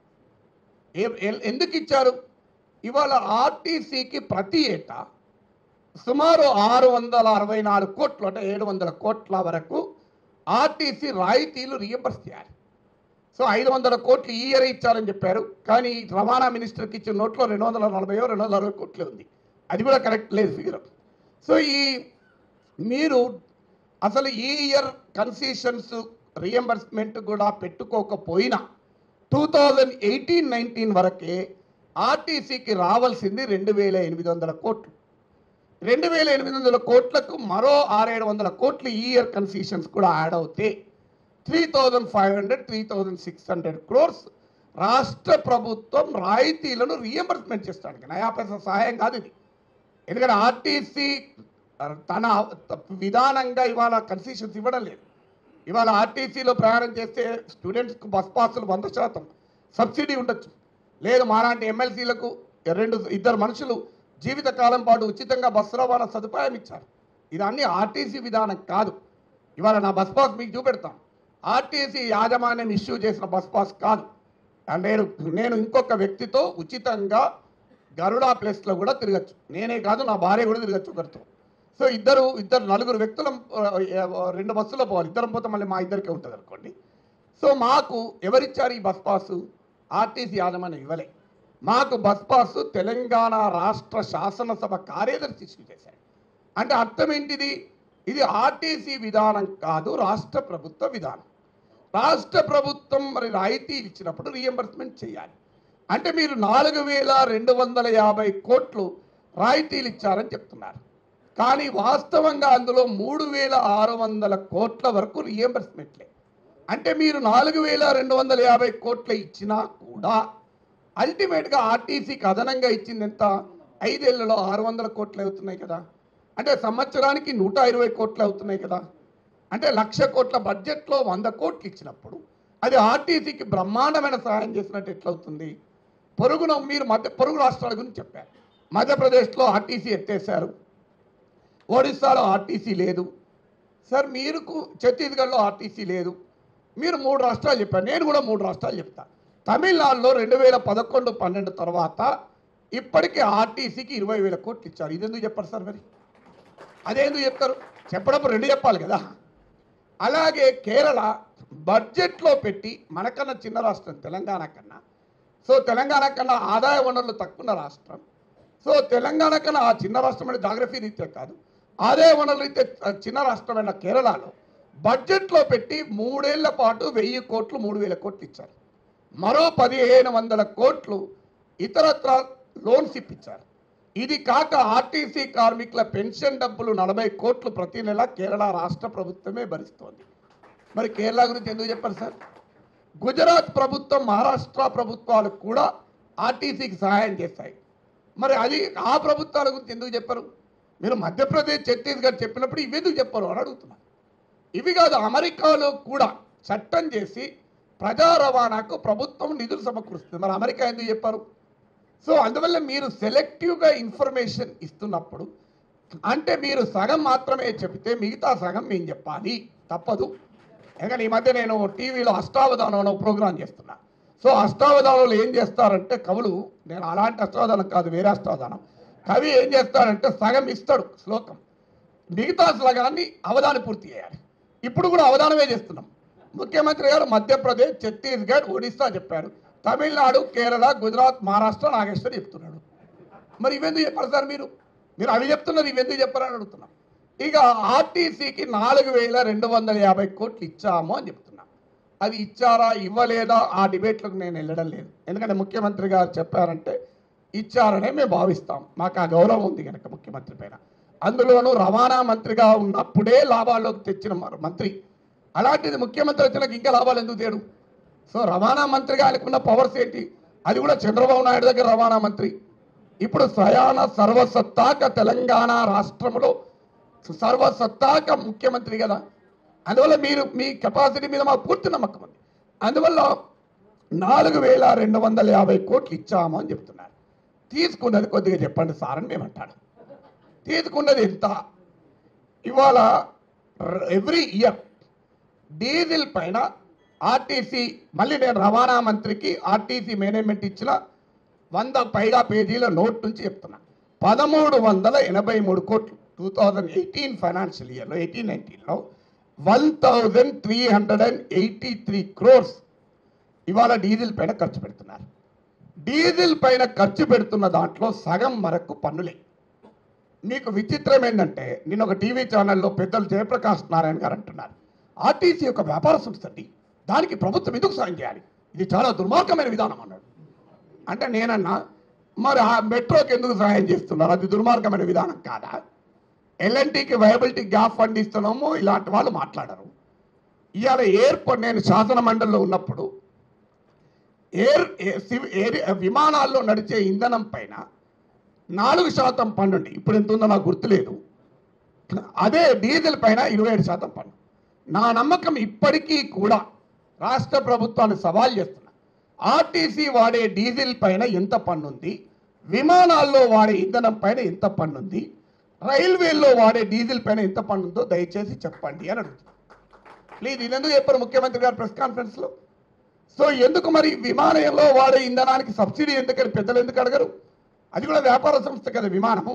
ఏ- ఎ- ఎందుకు ఇచ్చారు ఇవాళ ఆర్టీసీకి ప్రతి ఏటా సుమారు ఆరు వందల అరవై నాలుగు కోట్లు అంటే ఏడు వందల కోట్ల వరకు ఆర్టీసీ రాయితీలు రియంబర్స్ చేయాలి సో ఐదు వందల కోట్లు ఈ ఇయర్ ఇచ్చారని చెప్పారు కానీ రవాణా మినిస్టర్కి ఇచ్చిన నోట్లో రెండు వందల నలభైయో రెండు వందల అరవై కోట్లే ఉంది అది కూడా కరెక్ట్ లేదు ఫిగర్ సో ఈ మీరు అసలు ఈ ఇయర్ కన్సెషన్స్ రియంబర్స్మెంట్ కూడా పెట్టుకోకపోయినా టూ థౌజండ్ ఎయిటీన్ నైన్టీన్ వరకే ఆర్టీసీకి రావాల్సింది రెండు వేల ఎనిమిది వందల కోట్లు రెండు వేల ఎనిమిది వందల కోట్లకు మరో ఆరేడు వందల కోట్లు ఈ ఇయర్ కన్సెషన్స్ కూడా యాడ్ అవుతే three thousand five hundred three thousand six hundred crores రాష్ట్ర ప్రభుత్వం రాయితీలను రియంబర్స్మెంట్ చేస్తానికి నయా పైసా సహాయం కాదు ఇది ఎందుకంటే ఆర్టీసీ తన విధానంగా ఇవాళ కన్సెషన్స్ ఇవ్వడం లేదు ఇవాళ ఆర్టీసీలో ప్రయాణం చేస్తే స్టూడెంట్స్కి బస్ పాసులు వంద శాతం సబ్సిడీ ఉండొచ్చు లేదు మాలాంటి ఎమ్మెల్సీలకు రెండు ఇద్దరు మనుషులు జీవితకాలం పాటు ఉచితంగా బస్సు రవాణా సదుపాయం ఇచ్చారు ఇది అన్ని ఆర్టీసీ విధానం కాదు ఇవాళ నా బస్ పాస్ మీకు చూపెడతాం ఆర్టీసీ యాజమాన్యం ఇష్యూ చేసిన బస్ పాస్ కాదు అండ్ నేను నేను ఇంకొక వ్యక్తితో ఉచితంగా గరుడా ప్లేస్లో కూడా తిరగచ్చు నేనే కాదు నా భార్య కూడా తిరగచ్చు ఒకరితో సో ఇద్దరు ఇద్దరు నలుగురు వ్యక్తులం ఆ, ఆ, రెండు బస్సులో పోవాలి ఇద్దరం పోతే మళ్ళీ మా ఇద్దరికే ఉంటుంది అనుకోండి సో మాకు ఎవరిచ్చారు ఈ బస్ పాసు ఆర్టీసీ యాజమాన్యం ఇవ్వలే మాకు బస్ పాసు తెలంగాణ రాష్ట్ర శాసనసభ కార్యదర్శి ఇష్యూ చేశాడు అంటే అర్థం ఏంటిది ఇది ఆర్టీసీ విధానం కాదు రాష్ట్ర ప్రభుత్వ విధానం రాష్ట్ర ప్రభుత్వం మరి రాయితీలు ఇచ్చినప్పుడు రియంబర్స్మెంట్ చేయాలి అంటే మీరు నాలుగు వేల రెండు వందల యాభై కోట్లు రాయితీలు ఇచ్చారని చెప్తున్నారు కానీ వాస్తవంగా అందులో మూడు వేల ఆరు వందల కోట్ల వరకు రియంబర్స్మెంట్లే అంటే మీరు నాలుగు వేల రెండు వందల యాభై కోట్ల ఇచ్చినా కూడా అల్టిమేట్గా ఆర్టీసీకి అదనంగా ఇచ్చింది ఎంత ఐదేళ్లలో ఆరు వందల కోట్లు అవుతున్నాయి కదా అంటే సంవత్సరానికి నూట ఇరవై కోట్లు అవుతున్నాయి కదా అంటే లక్ష కోట్ల బడ్జెట్లో వంద కోట్లు ఇచ్చినప్పుడు అది ఆర్టీసీకి బ్రహ్మాండమైన సహాయం చేసినట్టు ఎట్లవుతుంది పొరుగున మీరు మధ్య పొరుగు రాష్ట్రాల గురించి చెప్పారు మధ్యప్రదేశ్లో ఆర్టీసీ ఎత్తేసారు ఒడిస్సాలో ఆర్టీసీ లేదు సార్ మీరు ఛత్తీస్గఢ్లో ఆర్టీసీ లేదు మీరు మూడు రాష్ట్రాలు చెప్పారు నేను కూడా మూడు రాష్ట్రాలు చెప్తా తమిళనాడులో రెండు వేల పదకొండు పన్నెండు తర్వాత ఇప్పటికీ ఆర్టీసీకి ఇరవై వేల కోట్లు ఇచ్చారు ఇది ఎందుకు చెప్పారు సార్ మరి అదేందుకు చెప్తారు చెప్పడప్పుడు రెండు చెప్పాలి కదా అలాగే కేరళ బడ్జెట్లో పెట్టి మనకన్నా చిన్న రాష్ట్రం తెలంగాణ కన్నా సో తెలంగాణ కన్నా ఆదాయ వనరులు తక్కువ రాష్ట్రం సో తెలంగాణ కన్నా ఆ చిన్న రాష్ట్రమైన జాగ్రఫీ రీత్యా కాదు ఆదాయ వనరులు రీత్యా చిన్న రాష్ట్రమైన కేరళలో బడ్జెట్లో పెట్టి మూడేళ్ల పాటు వెయ్యి కోట్లు మూడు వేల కోట్లు ఇచ్చారు మరో పదిహేను వందల కోట్లు ఇతరత్ర లోన్స్ ఇప్పించారు ఇది కాక ఆర్టీసీ కార్మికుల పెన్షన్ డబ్బులు నలభై కోట్లు ప్రతి నెల కేరళ రాష్ట్ర ప్రభుత్వమే భరిస్తోంది మరి కేరళ గురించి ఎందుకు చెప్పారు సార్ గుజరాత్ ప్రభుత్వం మహారాష్ట్ర ప్రభుత్వాలు కూడా ఆర్టీసీకి సహాయం చేస్తాయి మరి అది ఆ ప్రభుత్వాల గురించి ఎందుకు చెప్పరు మీరు మధ్యప్రదేశ్ ఛత్తీస్గఢ్ చెప్పినప్పుడు ఇవి ఎందుకు చెప్పరు అని అడుగుతున్నా ఇవి కాదు అమెరికాలో కూడా చట్టం చేసి ప్రజా రవాణాకు ప్రభుత్వం నిధులు సమకూరుస్తుంది మరి అమెరికా ఎందుకు చెప్పారు సో అందువల్ల మీరు సెలెక్టివ్గా ఇన్ఫర్మేషన్ ఇస్తున్నప్పుడు అంటే మీరు సగం మాత్రమే చెబితే మిగతా సగం మేము చెప్పాలి తప్పదు ఎందుకంటే ఈ మధ్య నేను టీవీలో అష్టావధానం అనే ప్రోగ్రాం చేస్తున్నా సో అష్టావధానంలో ఏం చేస్తారంటే కవులు నేను అలాంటి అష్టావధానం కాదు వేరే అష్టావధానం కవి ఏం చేస్తాడంటే సగం ఇస్తాడు శ్లోకం మిగతా సగాన్ని అవధానం పూర్తి చేయాలి ఇప్పుడు కూడా అవధానమే చేస్తున్నాం ముఖ్యమంత్రి గారు మధ్యప్రదేశ్ ఛత్తీస్గఢ్ ఒడిస్సా చెప్పారు తమిళనాడు కేరళ గుజరాత్ మహారాష్ట్ర నాగేశ్వర్ చెప్తున్నాడు మరి ఇవెందుకు చెప్పారు సార్ మీరు మీరు అవి చెప్తున్నారు ఇవెందుకు చెప్పారని అడుగుతున్నాం ఇక ఆర్టీసీకి నాలుగు వేల రెండు వందల యాభై కోట్లు ఇచ్చాము అని చెప్తున్నాం అది ఇచ్చారా ఇవ్వలేదా ఆ డిబేట్లకు నేను వెళ్ళడం లేదు ఎందుకంటే ముఖ్యమంత్రి గారు చెప్పారంటే ఇచ్చారనే మేము భావిస్తాం మాకు ఆ గౌరవం ఉంది కనుక ముఖ్యమంత్రి పైన అందులోనూ రవాణా మంత్రిగా ఉన్నప్పుడే లాభాల్లోకి తెచ్చిన మ- మంత్రి అలాంటిది ముఖ్యమంత్రి వచ్చినాక ఇంకా లాభాలు ఎందుకు తేడు సో రవాణా మంత్రిగా ఆయనకున్న పవర్స్ ఏంటి అది కూడా చంద్రబాబు నాయుడు దగ్గర రవాణా మంత్రి ఇప్పుడు స్వయాన సర్వసత్తాక తెలంగాణ రాష్ట్రంలో సర్వసత్తాక ముఖ్యమంత్రి కదా అందువల్ల మీరు మీ కెపాసిటీ మీద మాకు పూర్తి నమ్మకం ఉంది అందువల్ల నాలుగు వేల రెండు వందల యాభై కోట్లు ఇచ్చాము అని చెప్తున్నారు తీసుకున్నది కొద్దిగా చెప్పండి సార్ అని మేము అంటాడు తీసుకున్నది ఎంత ఇవాళ ఎవ్రీ ఇయర్ డీజిల్ పైన ఆర్టీసీ మళ్ళీ నేను రవాణా మంత్రికి ఆర్టీసీ మేనేజ్మెంట్ ఇచ్చిన వంద పైగా పేజీల నోట్ నుంచి చెప్తున్నా పదమూడు వందల ఎనభై మూడు కోట్లు టూ థౌజండ్ ఎయిటీన్ ఫైనాన్షియల్ ఇయర్లో ఎయిటీన్ నైన్టీన్లో one thousand three hundred and eighty three crores ఇవాళ డీజిల్ పైన ఖర్చు పెడుతున్నారు డీజిల్ పైన ఖర్చు పెడుతున్న దాంట్లో సగం వరకు పన్నులే మీకు విచిత్రం ఏంటంటే నేను ఒక టీవీ ఛానల్లో పెద్దలు జయప్రకాష్ నారాయణ గారు అంటున్నారు ఆర్టీసీ ఒక వ్యాపార సంస్థ అండి దానికి ప్రభుత్వం ఎందుకు సాయం చేయాలి ఇది చాలా దుర్మార్గమైన విధానం అన్నాడు అంటే నేనన్నా మరి ఆ మెట్రోకి ఎందుకు సహాయం చేస్తున్నారు అది దుర్మార్గమైన విధానం కాదా ఎల్ఎన్టీకి వయబిలిటీ గ్యాప్ ఫండ్ ఇస్తున్నామో ఇలాంటి వాళ్ళు మాట్లాడరు ఇవాళ ఎయిర్పోర్ట్ నేను శాసన మండలిలో ఉన్నప్పుడు ఎయిర్ ఏ- సివ్- ఎయిర్ విమానాల్లో నడిచే ఇంధనం పైన నాలుగు శాతం పన్నుండి ఇప్పుడు ఎంత ఉందో నాకు గుర్తులేదు అదే డీజిల్ పైన ఇరవై ఏడు శాతం పన్ను నా నమ్మకం ఇప్పటికీ కూడా రాష్ట్ర ప్రభుత్వాన్ని సవాల్ చేస్తున్నా ఆర్టీసీ వాడే డీజిల్ పైన ఎంత పన్నుంది విమానాల్లో వాడే ఇంధనం పైన ఎంత పన్నుంది రైల్వేల్లో వాడే డీజిల్ పైన ఎంత పన్నుందో దయచేసి చెప్పండి అని అడుగుతున్నా ప్లీజ్ ఇది ఎందుకు చెప్పారు ముఖ్యమంత్రి గారు ప్రెస్ కాన్ఫరెన్స్లో సో ఎందుకు మరి విమానంలో వాడే ఇంధనానికి సబ్సిడీ ఎందుకని పెద్దలు ఎందుకు అడగరు అది కూడా వ్యాపార సంస్థ కదా విమానము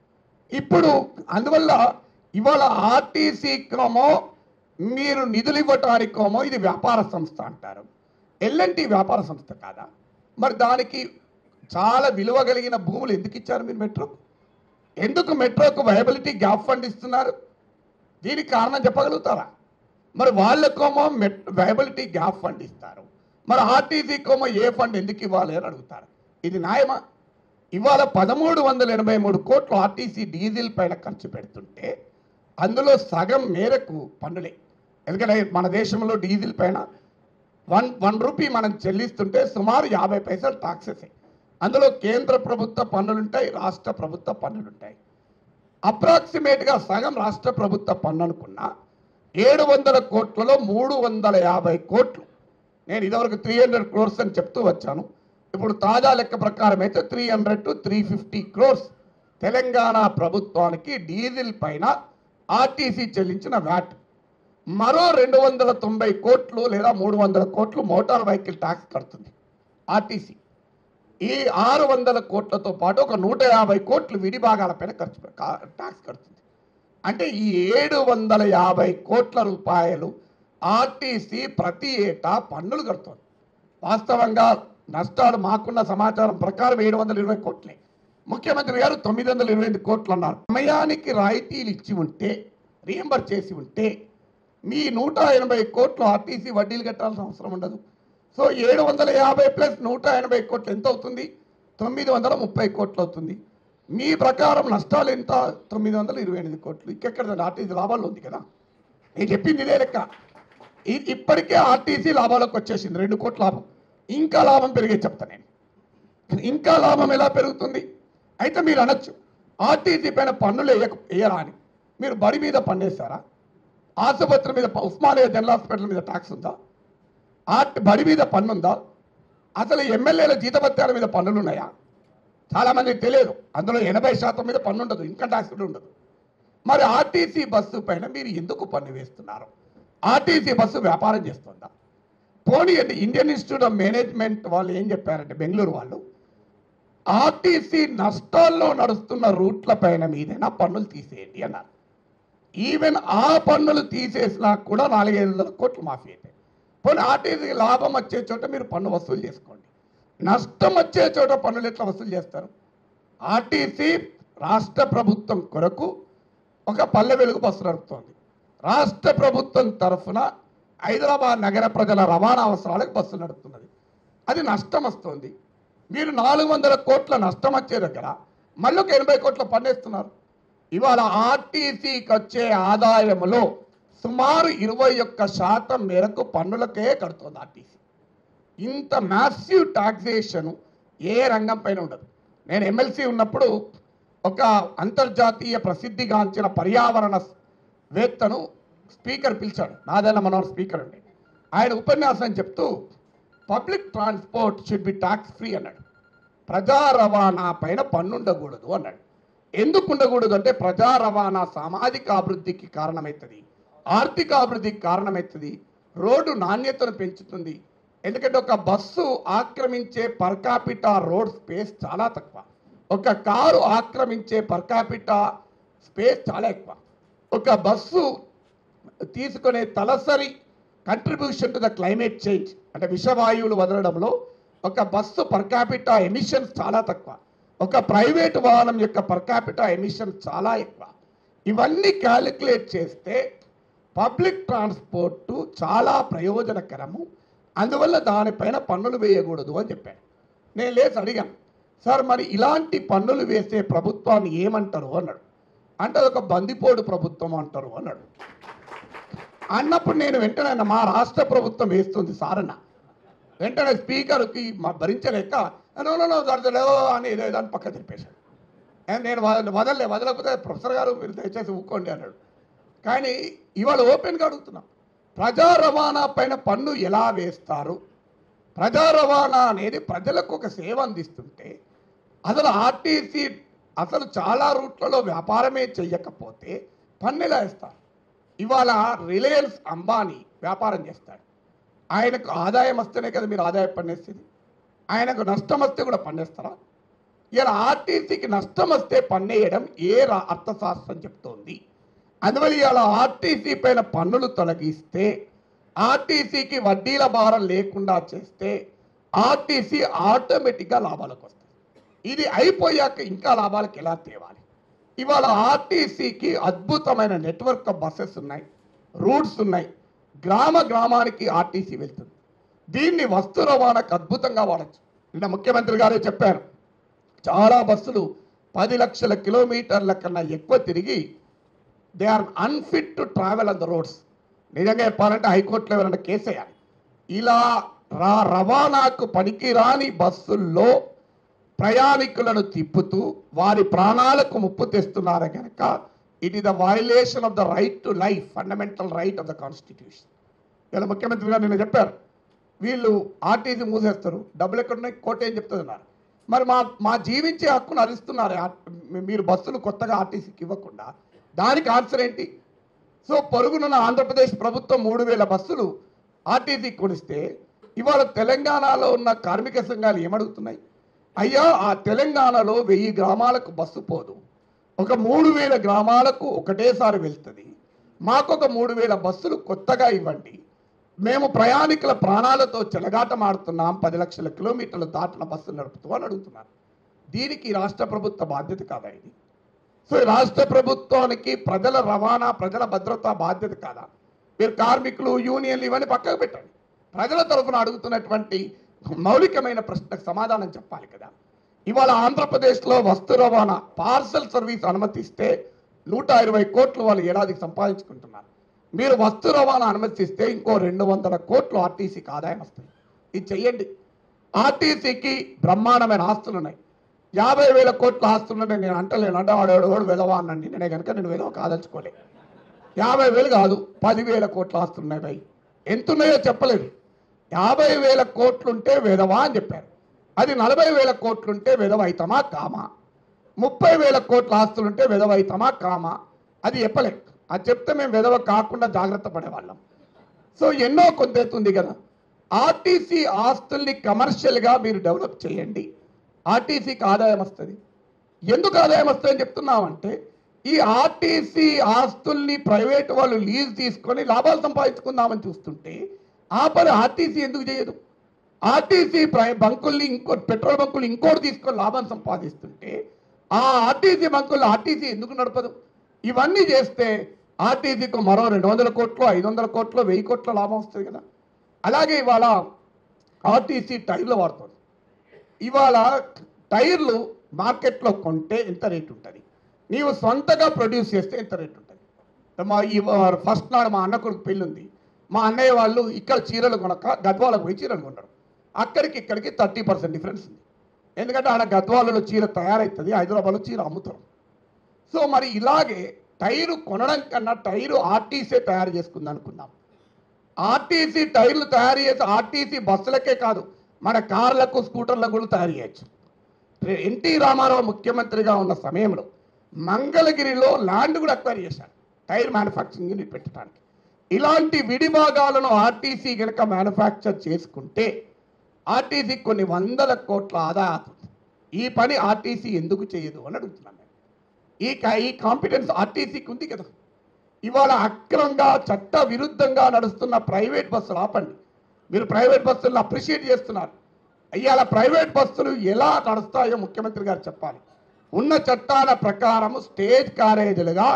ఇప్పుడు అందువల్ల ఇవాళ ఆర్టీసీకోమో మీరు నిధులు ఇవ్వటానికోమో ఇది వ్యాపార సంస్థ అంటారు ఎల్ఎన్టీ వ్యాపార సంస్థ కాదా మరి దానికి చాలా విలువ కలిగిన భూములు ఎందుకు ఇచ్చారు మీరు మెట్రోకు ఎందుకు మెట్రోకు వయబిలిటీ గ్యాప్ ఫండ్ ఇస్తున్నారు దీనికి కారణం చెప్పగలుగుతారా మరి వాళ్ళకోమో మెట్ వయబిలిటీ గ్యాప్ ఫండ్ ఇస్తారు మరి ఆర్టీసీకోమో ఏ ఫండ్ ఎందుకు ఇవ్వాలి అని అడుగుతారు ఇది న్యాయమా ఇవాళ పదమూడు వందల ఎనభై మూడు కోట్లు ఆర్టీసీ డీజిల్ పైన ఖర్చు పెడుతుంటే అందులో సగం మేరకు పన్నులే ఎందుకంటే మన దేశంలో డీజిల్ పైన వన్ వన్ రూపీ మనం చెల్లిస్తుంటే సుమారు యాభై పైసలు టాక్సెస్ అందులో కేంద్ర ప్రభుత్వ పన్నులుంటాయి రాష్ట్ర ప్రభుత్వ పన్నులుంటాయి అప్రాక్సిమేట్గా సగం రాష్ట్ర ప్రభుత్వ పన్ను అనుకున్నా ఏడు వందల కోట్లలో మూడు వందల యాభై కోట్లు నేను ఇదివరకు త్రీ హండ్రెడ్ క్రోర్స్ అని చెప్తూ వచ్చాను ఇప్పుడు తాజా లెక్క ప్రకారం అయితే three hundred to three fifty crores Telangana ప్రభుత్వానికి డీజిల్ పైన ఆర్టీసీ చెల్లించిన వ్యాట్ మరో రెండు వందల తొంభై కోట్లు లేదా మూడు వందల కోట్లు మోటార్ వెహికల్ ట్యాక్స్ కడుతుంది ఆర్టీసీ ఈ ఆరు వందల కోట్లతో పాటు ఒక నూట యాభై కోట్లు విడిభాగాల పైన ఖర్చు పె- కా- ట్యాక్స్ కడుతుంది అంటే ఈ ఏడు వందల యాభై కోట్ల రూపాయలు ఆర్టీసీ ప్రతి ఏటా పన్నులు కడుతుంది వాస్తవంగా నష్టాలు మాకున్న సమాచారం ప్రకారం ఏడు వందల ఇరవై కోట్లే ముఖ్యమంత్రి గారు తొమ్మిది వందల ఇరవై ఐదు కోట్లు అన్నారు సమయానికి రాయితీలు ఇచ్చి ఉంటే రియంబర్ చేసి ఉంటే మీ నూట ఎనభై కోట్లు ఆర్టీసీ వడ్డీలు కట్టాల్సిన అవసరం ఉండదు సో ఏడు వందల యాభై ప్లస్ నూట ఎనభై కోట్లు ఎంత అవుతుంది తొమ్మిది వందల ముప్పై కోట్లు అవుతుంది మీ ప్రకారం నష్టాలు ఎంత తొమ్మిది వందల ఇరవై ఎనిమిది కోట్లు ఇంకెక్కడ ఆర్టీసీ లాభాల్లో ఉంది కదా నేను చెప్పింది ఇదే లెక్క ఇ- ఇప్పటికే ఆర్టీసీ లాభాలకు వచ్చేసింది రెండు కోట్ల లాభం ఇంకా లాభం పెరిగే చెప్తా నేను ఇంకా లాభం ఎలా పెరుగుతుంది అయితే మీరు అనొచ్చు ఆర్టీసీ పైన పన్నులు వేయక వేయరా అని మీరు బడి మీద పన్నేస్తారా ఆసుపత్రి మీద ప- ఉస్మానియా జనరల్ హాస్పిటల్ మీద ట్యాక్స్ ఉందా ఆర్ట్ బడి మీద పన్ను ఉందా అసలు ఎమ్మెల్యేల జీతభత్యాల మీద పన్నులు ఉన్నాయా చాలామందికి తెలియదు అందులో ఎనభై శాతం మీద పన్ను ఉండదు ఇన్కమ్ ట్యాక్స్ కూడా ఉండదు మరి ఆర్టీసీ బస్సు పైన మీరు ఎందుకు పన్ను వేస్తున్నారు ఆర్టీసీ బస్సు వ్యాపారం చేస్తుందా పోనీ అంటే ఇండియన్ ఇన్స్టిట్యూట్ ఆఫ్ మేనేజ్మెంట్ వాళ్ళు ఏం చెప్పారంటే బెంగళూరు వాళ్ళు ఆర్టీసీ నష్టాల్లో నడుస్తున్న రూట్ల పైన మీదైనా పన్నులు తీసేయండి అన్నారు ఈవెన్ ఆ పన్నులు తీసేసినా కూడా నాలుగైదు వందల కోట్లు మాఫీ అవుతాయి పోనీ ఆర్టీసీ లాభం వచ్చే చోట మీరు పన్ను వసూలు చేసుకోండి నష్టం వచ్చే చోట పన్నులు ఎట్లా వసూలు చేస్తారు ఆర్టీసీ రాష్ట్ర ప్రభుత్వం కొరకు ఒక పల్లె వెలుగు బస్సు నడుపుతోంది రాష్ట్ర ప్రభుత్వం తరఫున హైదరాబాద్ నగర ప్రజల రవాణా అవసరాలకు బస్సు నడుపుతున్నది అది నష్టం వస్తుంది మీరు నాలుగు వందల కోట్ల నష్టం వచ్చే దగ్గర మళ్ళీ ఒక ఎనభై కోట్ల పన్నేస్తున్నారు ఇవాళ ఆర్టీసీకి వచ్చే ఆదాయంలో సుమారు ఇరవై ఒక్క శాతం మేరకు పన్నులకే కడుతుంది ఆర్టీసీ ఇంత మ్యాసివ్ టాక్సేషన్ ఏ రంగం పైన ఉండదు నేను ఎమ్మెల్సీ ఉన్నప్పుడు ఒక అంతర్జాతీయ ప్రసిద్ధిగాంచిన పర్యావరణ వేత్తను స్పీకర్ పిలిచాడు నాదెల్ల మనోహర్ స్పీకర్ అండి ఆయన ఉపన్యాసం చెప్తూ public transport should be tax free అన్నాడు ప్రజా రవాణా పైన పన్ను ఉండకూడదు అన్నాడు ఎందుకు ఉండకూడదు అంటే ప్రజా రవాణా సామాజిక అభివృద్ధికి కారణమవుతుంది ఆర్థిక అభివృద్ధికి కారణమవుతుంది రోడ్డు నాణ్యతను పెంచుతుంది ఎందుకంటే ఒక బస్సు ఆక్రమించే పర్కాపిటా రోడ్ స్పేస్ చాలా తక్కువ ఒక కారు ఆక్రమించే పర్కాపిటా స్పేస్ చాలా ఎక్కువ ఒక బస్సు తీసుకునే తలసరి contribution to the climate change అంటే విషవాయువులు వదలడంలో ఒక బస్సు పర్కాపిటా ఎమిషన్స్ చాలా తక్కువ ఒక ప్రైవేట్ వాహనం యొక్క పర్కాపిటా ఎమిషన్స్ చాలా ఎక్కువ ఇవన్నీ క్యాలిక్యులేట్ చేస్తే పబ్లిక్ ట్రాన్స్పోర్టు చాలా ప్రయోజనకరము అందువల్ల దానిపైన పన్నులు వేయకూడదు అని చెప్పాను నేను లేచి అడిగాను సార్ మరి ఇలాంటి పన్నులు వేసే ప్రభుత్వాన్ని ఏమంటారు అన్నాడు అంటే అదొక బందిపోడు ప్రభుత్వం అంటారు అన్నాడు అన్నప్పుడు నేను వెంటనే అన్న, మా రాష్ట్ర ప్రభుత్వం వేస్తుంది సారన్న వెంటనే స్పీకర్కి మా భరించలేక "నో, నో, నో, జరగలేదు" అని ఏదో ఏదో అని పక్క తిప్పేశాడు ఏ, నేను వద- వదలలే వదలకపోతే ప్రొఫెసర్ గారు మీరు దయచేసి ఊక్కోండి అన్నాడు కానీ ఇవాళ ఓపెన్గా అడుగుతున్నాం ప్రజా రవాణా పైన పన్ను ఎలా వేస్తారు ప్రజా రవాణా అనేది ప్రజలకు ఒక సేవ అందిస్తుంటే అసలు ఆర్టీసీ అసలు చాలా రూట్లలో వ్యాపారమే చెయ్యకపోతే పన్ను ఎలా వేస్తారు ఇవాళ రిలయన్స్ అంబానీ వ్యాపారం చేస్తాడు ఆయనకు ఆదాయం వస్తేనే కదా మీరు ఆదాయం పన్నేసేది ఆయనకు నష్టం వస్తే కూడా పన్నేస్తారా ఇలా ఆర్టీసీకి నష్టం వస్తే పన్నేయడం ఏ రా- అర్థశాస్త్రం చెప్తోంది అందువల్ల ఇవాళ ఆర్టీసీ పైన పన్నులు తొలగిస్తే ఆర్టీసీకి వడ్డీల భారం లేకుండా చేస్తే ఆర్టీసీ ఆటోమేటిక్గా లాభాలకు వస్తుంది ఇది అయిపోయాక ఇంకా లాభాలకు ఎలా తేవాలి ఇవాళ ఆర్టీసీకి అద్భుతమైన నెట్వర్క్ ఆఫ్ బస్సెస్ ఉన్నాయి రూట్స్ ఉన్నాయి గ్రామ గ్రామానికి ఆర్టీసీ వెళ్తుంది దీన్ని వస్తు రవాణాకు అద్భుతంగా వాడచ్చు నిన్న ముఖ్యమంత్రి గారే చెప్పారు చాలా బస్సులు పది లక్షల కిలోమీటర్ల కన్నా ఎక్కువ తిరిగి they are unfit to travel on the roads నిజంగా చెప్పాలంటే హైకోర్టులో ఎవరైనా కేసు వేయాలి ఇలా రా రవాణాకు పనికిరాని బస్సుల్లో ప్రయాణికులను తిప్పుతూ వారి ప్రాణాలకు ముప్పు తెస్తున్నారు కనుక it is the violation of the right to life fundamental right of the constitution ఇలా ముఖ్యమంత్రి గారు నిన్న చెప్పారు వీళ్ళు ఆర్టీసీ మూసేస్తారు డబ్బులు ఎక్కడున్నాయి కోట ఏం చెప్తున్నారు మరి మా మా జీవించే హక్కును హరిస్తున్నారు ఆ- మీరు బస్సులు కొత్తగా ఆర్టీసీకి ఇవ్వకుండా దానికి ఆన్సర్ ఏంటి సో పొరుగునున్న ఆంధ్రప్రదేశ్ ప్రభుత్వం మూడు వేల బస్సులు ఆర్టీసీ కొనిస్తే ఇవాళ తెలంగాణలో ఉన్న కార్మిక సంఘాలు ఏమడుగుతున్నాయి అయ్యా ఆ తెలంగాణలో వెయ్యి గ్రామాలకు బస్సు పోదు ఒక మూడు వేల గ్రామాలకు ఒకటేసారి వెళ్తుంది మాకొక మూడు వేల బస్సులు కొత్తగా ఇవ్వండి మేము ప్రయాణికుల ప్రాణాలతో చెలగాటమాడుతున్నాం పది లక్షల కిలోమీటర్లు దాటిన బస్సులు నడుపుతూ అని అడుగుతున్నారు దీనికి రాష్ట్ర ప్రభుత్వ బాధ్యత కాదా ఇది సో ఈ రాష్ట్ర ప్రభుత్వానికి ప్రజల రవాణా ప్రజల భద్రత బాధ్యత కాదా మీరు కార్మికులు యూనియన్లు ఇవన్నీ పక్కకు పెట్టండి ప్రజల తరఫున అడుగుతున్నటువంటి మౌలికమైన ప్రశ్నకు సమాధానం చెప్పాలి కదా ఇవాళ ఆంధ్రప్రదేశ్లో వస్తు రవాణా పార్సల్ సర్వీస్ అనుమతిస్తే నూట ఇరవై కోట్లు వాళ్ళు ఏడాదికి సంపాదించుకుంటున్నారు మీరు వస్తు రవాణా అనుమతిస్తే ఇంకో రెండు వందల కోట్లు ఆర్టీసీకి ఆదాయం వస్తుంది ఇది చెయ్యండి ఆర్టీసీకి బ్రహ్మాండమైన ఆస్తులు ఉన్నాయి యాభై వేల కోట్ల ఆస్తులున్నాయి నేను అంటలేను అంటే వాడు ఎవడు వెదవా అనండి నేనే కనుక నేను వెదవ కాదలుచుకోలే యాభై వేలు కాదు పదివేల కోట్ల ఆస్తులు ఉన్నాయి భయ్ ఎంత ఉన్నాయో చెప్పలేదు యాభై వేల కోట్లుంటే వెదవా అని చెప్పారు అది నలభై వేల కోట్లుంటే వెదవ అయితమా కామా ముప్పై వేల కోట్ల ఆస్తులుంటే వెదవ అయితమా కామా అది చెప్పలేదు అది చెప్తే మేము వెదవ కాకుండా జాగ్రత్త పడేవాళ్ళం సో ఎన్నో కొంత ఎత్తుంది కదా ఆర్టీసీ ఆస్తుల్ని కమర్షియల్గా మీరు డెవలప్ చేయండి ఆర్టీసీకి ఆదాయం వస్తుంది ఎందుకు ఆదాయం వస్తుందని చెప్తున్నామంటే ఈ ఆర్టీసీ ఆస్తుల్ని ప్రైవేట్ వాళ్ళు లీజ్ తీసుకొని లాభాలు సంపాదించుకుందామని చూస్తుంటే ఆ పని ఆర్టీసీ ఎందుకు చేయదు ఆర్టీసీ ప్రై బంకుల్ని ఇంకో పెట్రోల్ బంకులు ఇంకోటి తీసుకొని లాభం సంపాదిస్తుంటే ఆ ఆర్టీసీ బంకులు ఆర్టీసీ ఎందుకు నడపదు ఇవన్నీ చేస్తే ఆర్టీసీకి మరో రెండు వందల కోట్లు ఐదు వందల కోట్లు వెయ్యి కోట్ల లాభం వస్తుంది కదా అలాగే ఇవాళ ఆర్టీసీ టైర్లు వాడుతుంది ఇవాళ టైర్లు మార్కెట్లో కొంటే ఎంత రేట్ ఉంటుంది నీవు సొంతగా ప్రొడ్యూస్ చేస్తే ఎంత రేట్ ఉంటుంది మా ఈ ఫస్ట్ నాడు మా అన్న కొడుకు పెళ్ళి ఉంది మా అన్నయ్య వాళ్ళు ఇక్కడ చీరలు కొనక గద్వాలకు పోయి చీరలు కొన్నారు అక్కడికి ఇక్కడికి థర్టీ పర్సెంట్ డిఫరెన్స్ ఉంది ఎందుకంటే ఆడ గద్వాలలో చీర తయారవుతుంది హైదరాబాద్లో చీర అమ్ముతారు సో మరి ఇలాగే టైరు కొనడం కన్నా టైరు ఆర్టీసీ తయారు చేసుకుంది అనుకుందాం ఆర్టీసీ టైర్లు తయారు చేసి ఆర్టీసీ బస్సులకే కాదు మన కార్లకు స్కూటర్లకు కూడా తయారు చేయొచ్చు రే- ఎన్టీ రామారావు ముఖ్యమంత్రిగా ఉన్న సమయంలో మంగళగిరిలో ల్యాండ్ కూడా అక్వైర్ చేశాడు టైర్ మ్యానుఫ్యాక్చరింగ్ యూనిట్ పెట్టడానికి ఇలాంటి విడి భాగాలను ఆర్టీసీ కనుక మ్యానుఫ్యాక్చర్ చేసుకుంటే ఆర్టీసీ కొన్ని వందల కోట్ల ఆదాయం అవుతుంది ఈ పని ఆర్టీసీ ఎందుకు చేయదు అని అడుగుతున్నాను నేను ఈ కా- ఈ కాంపిటెన్స్ ఆర్టీసీకి ఉంది కదా ఇవాళ అక్రమంగా చట్ట విరుద్ధంగా నడుస్తున్న ప్రైవేట్ బస్సులు ఆపండి మీరు ప్రైవేట్ బస్సులను అప్రిషియేట్ చేస్తున్నారు ఇవాళ ప్రైవేట్ బస్సులు ఎలా నడుస్తాయో ముఖ్యమంత్రి గారు చెప్పాలి ఉన్న చట్టాల ప్రకారం స్టేజ్ కారేజీలుగా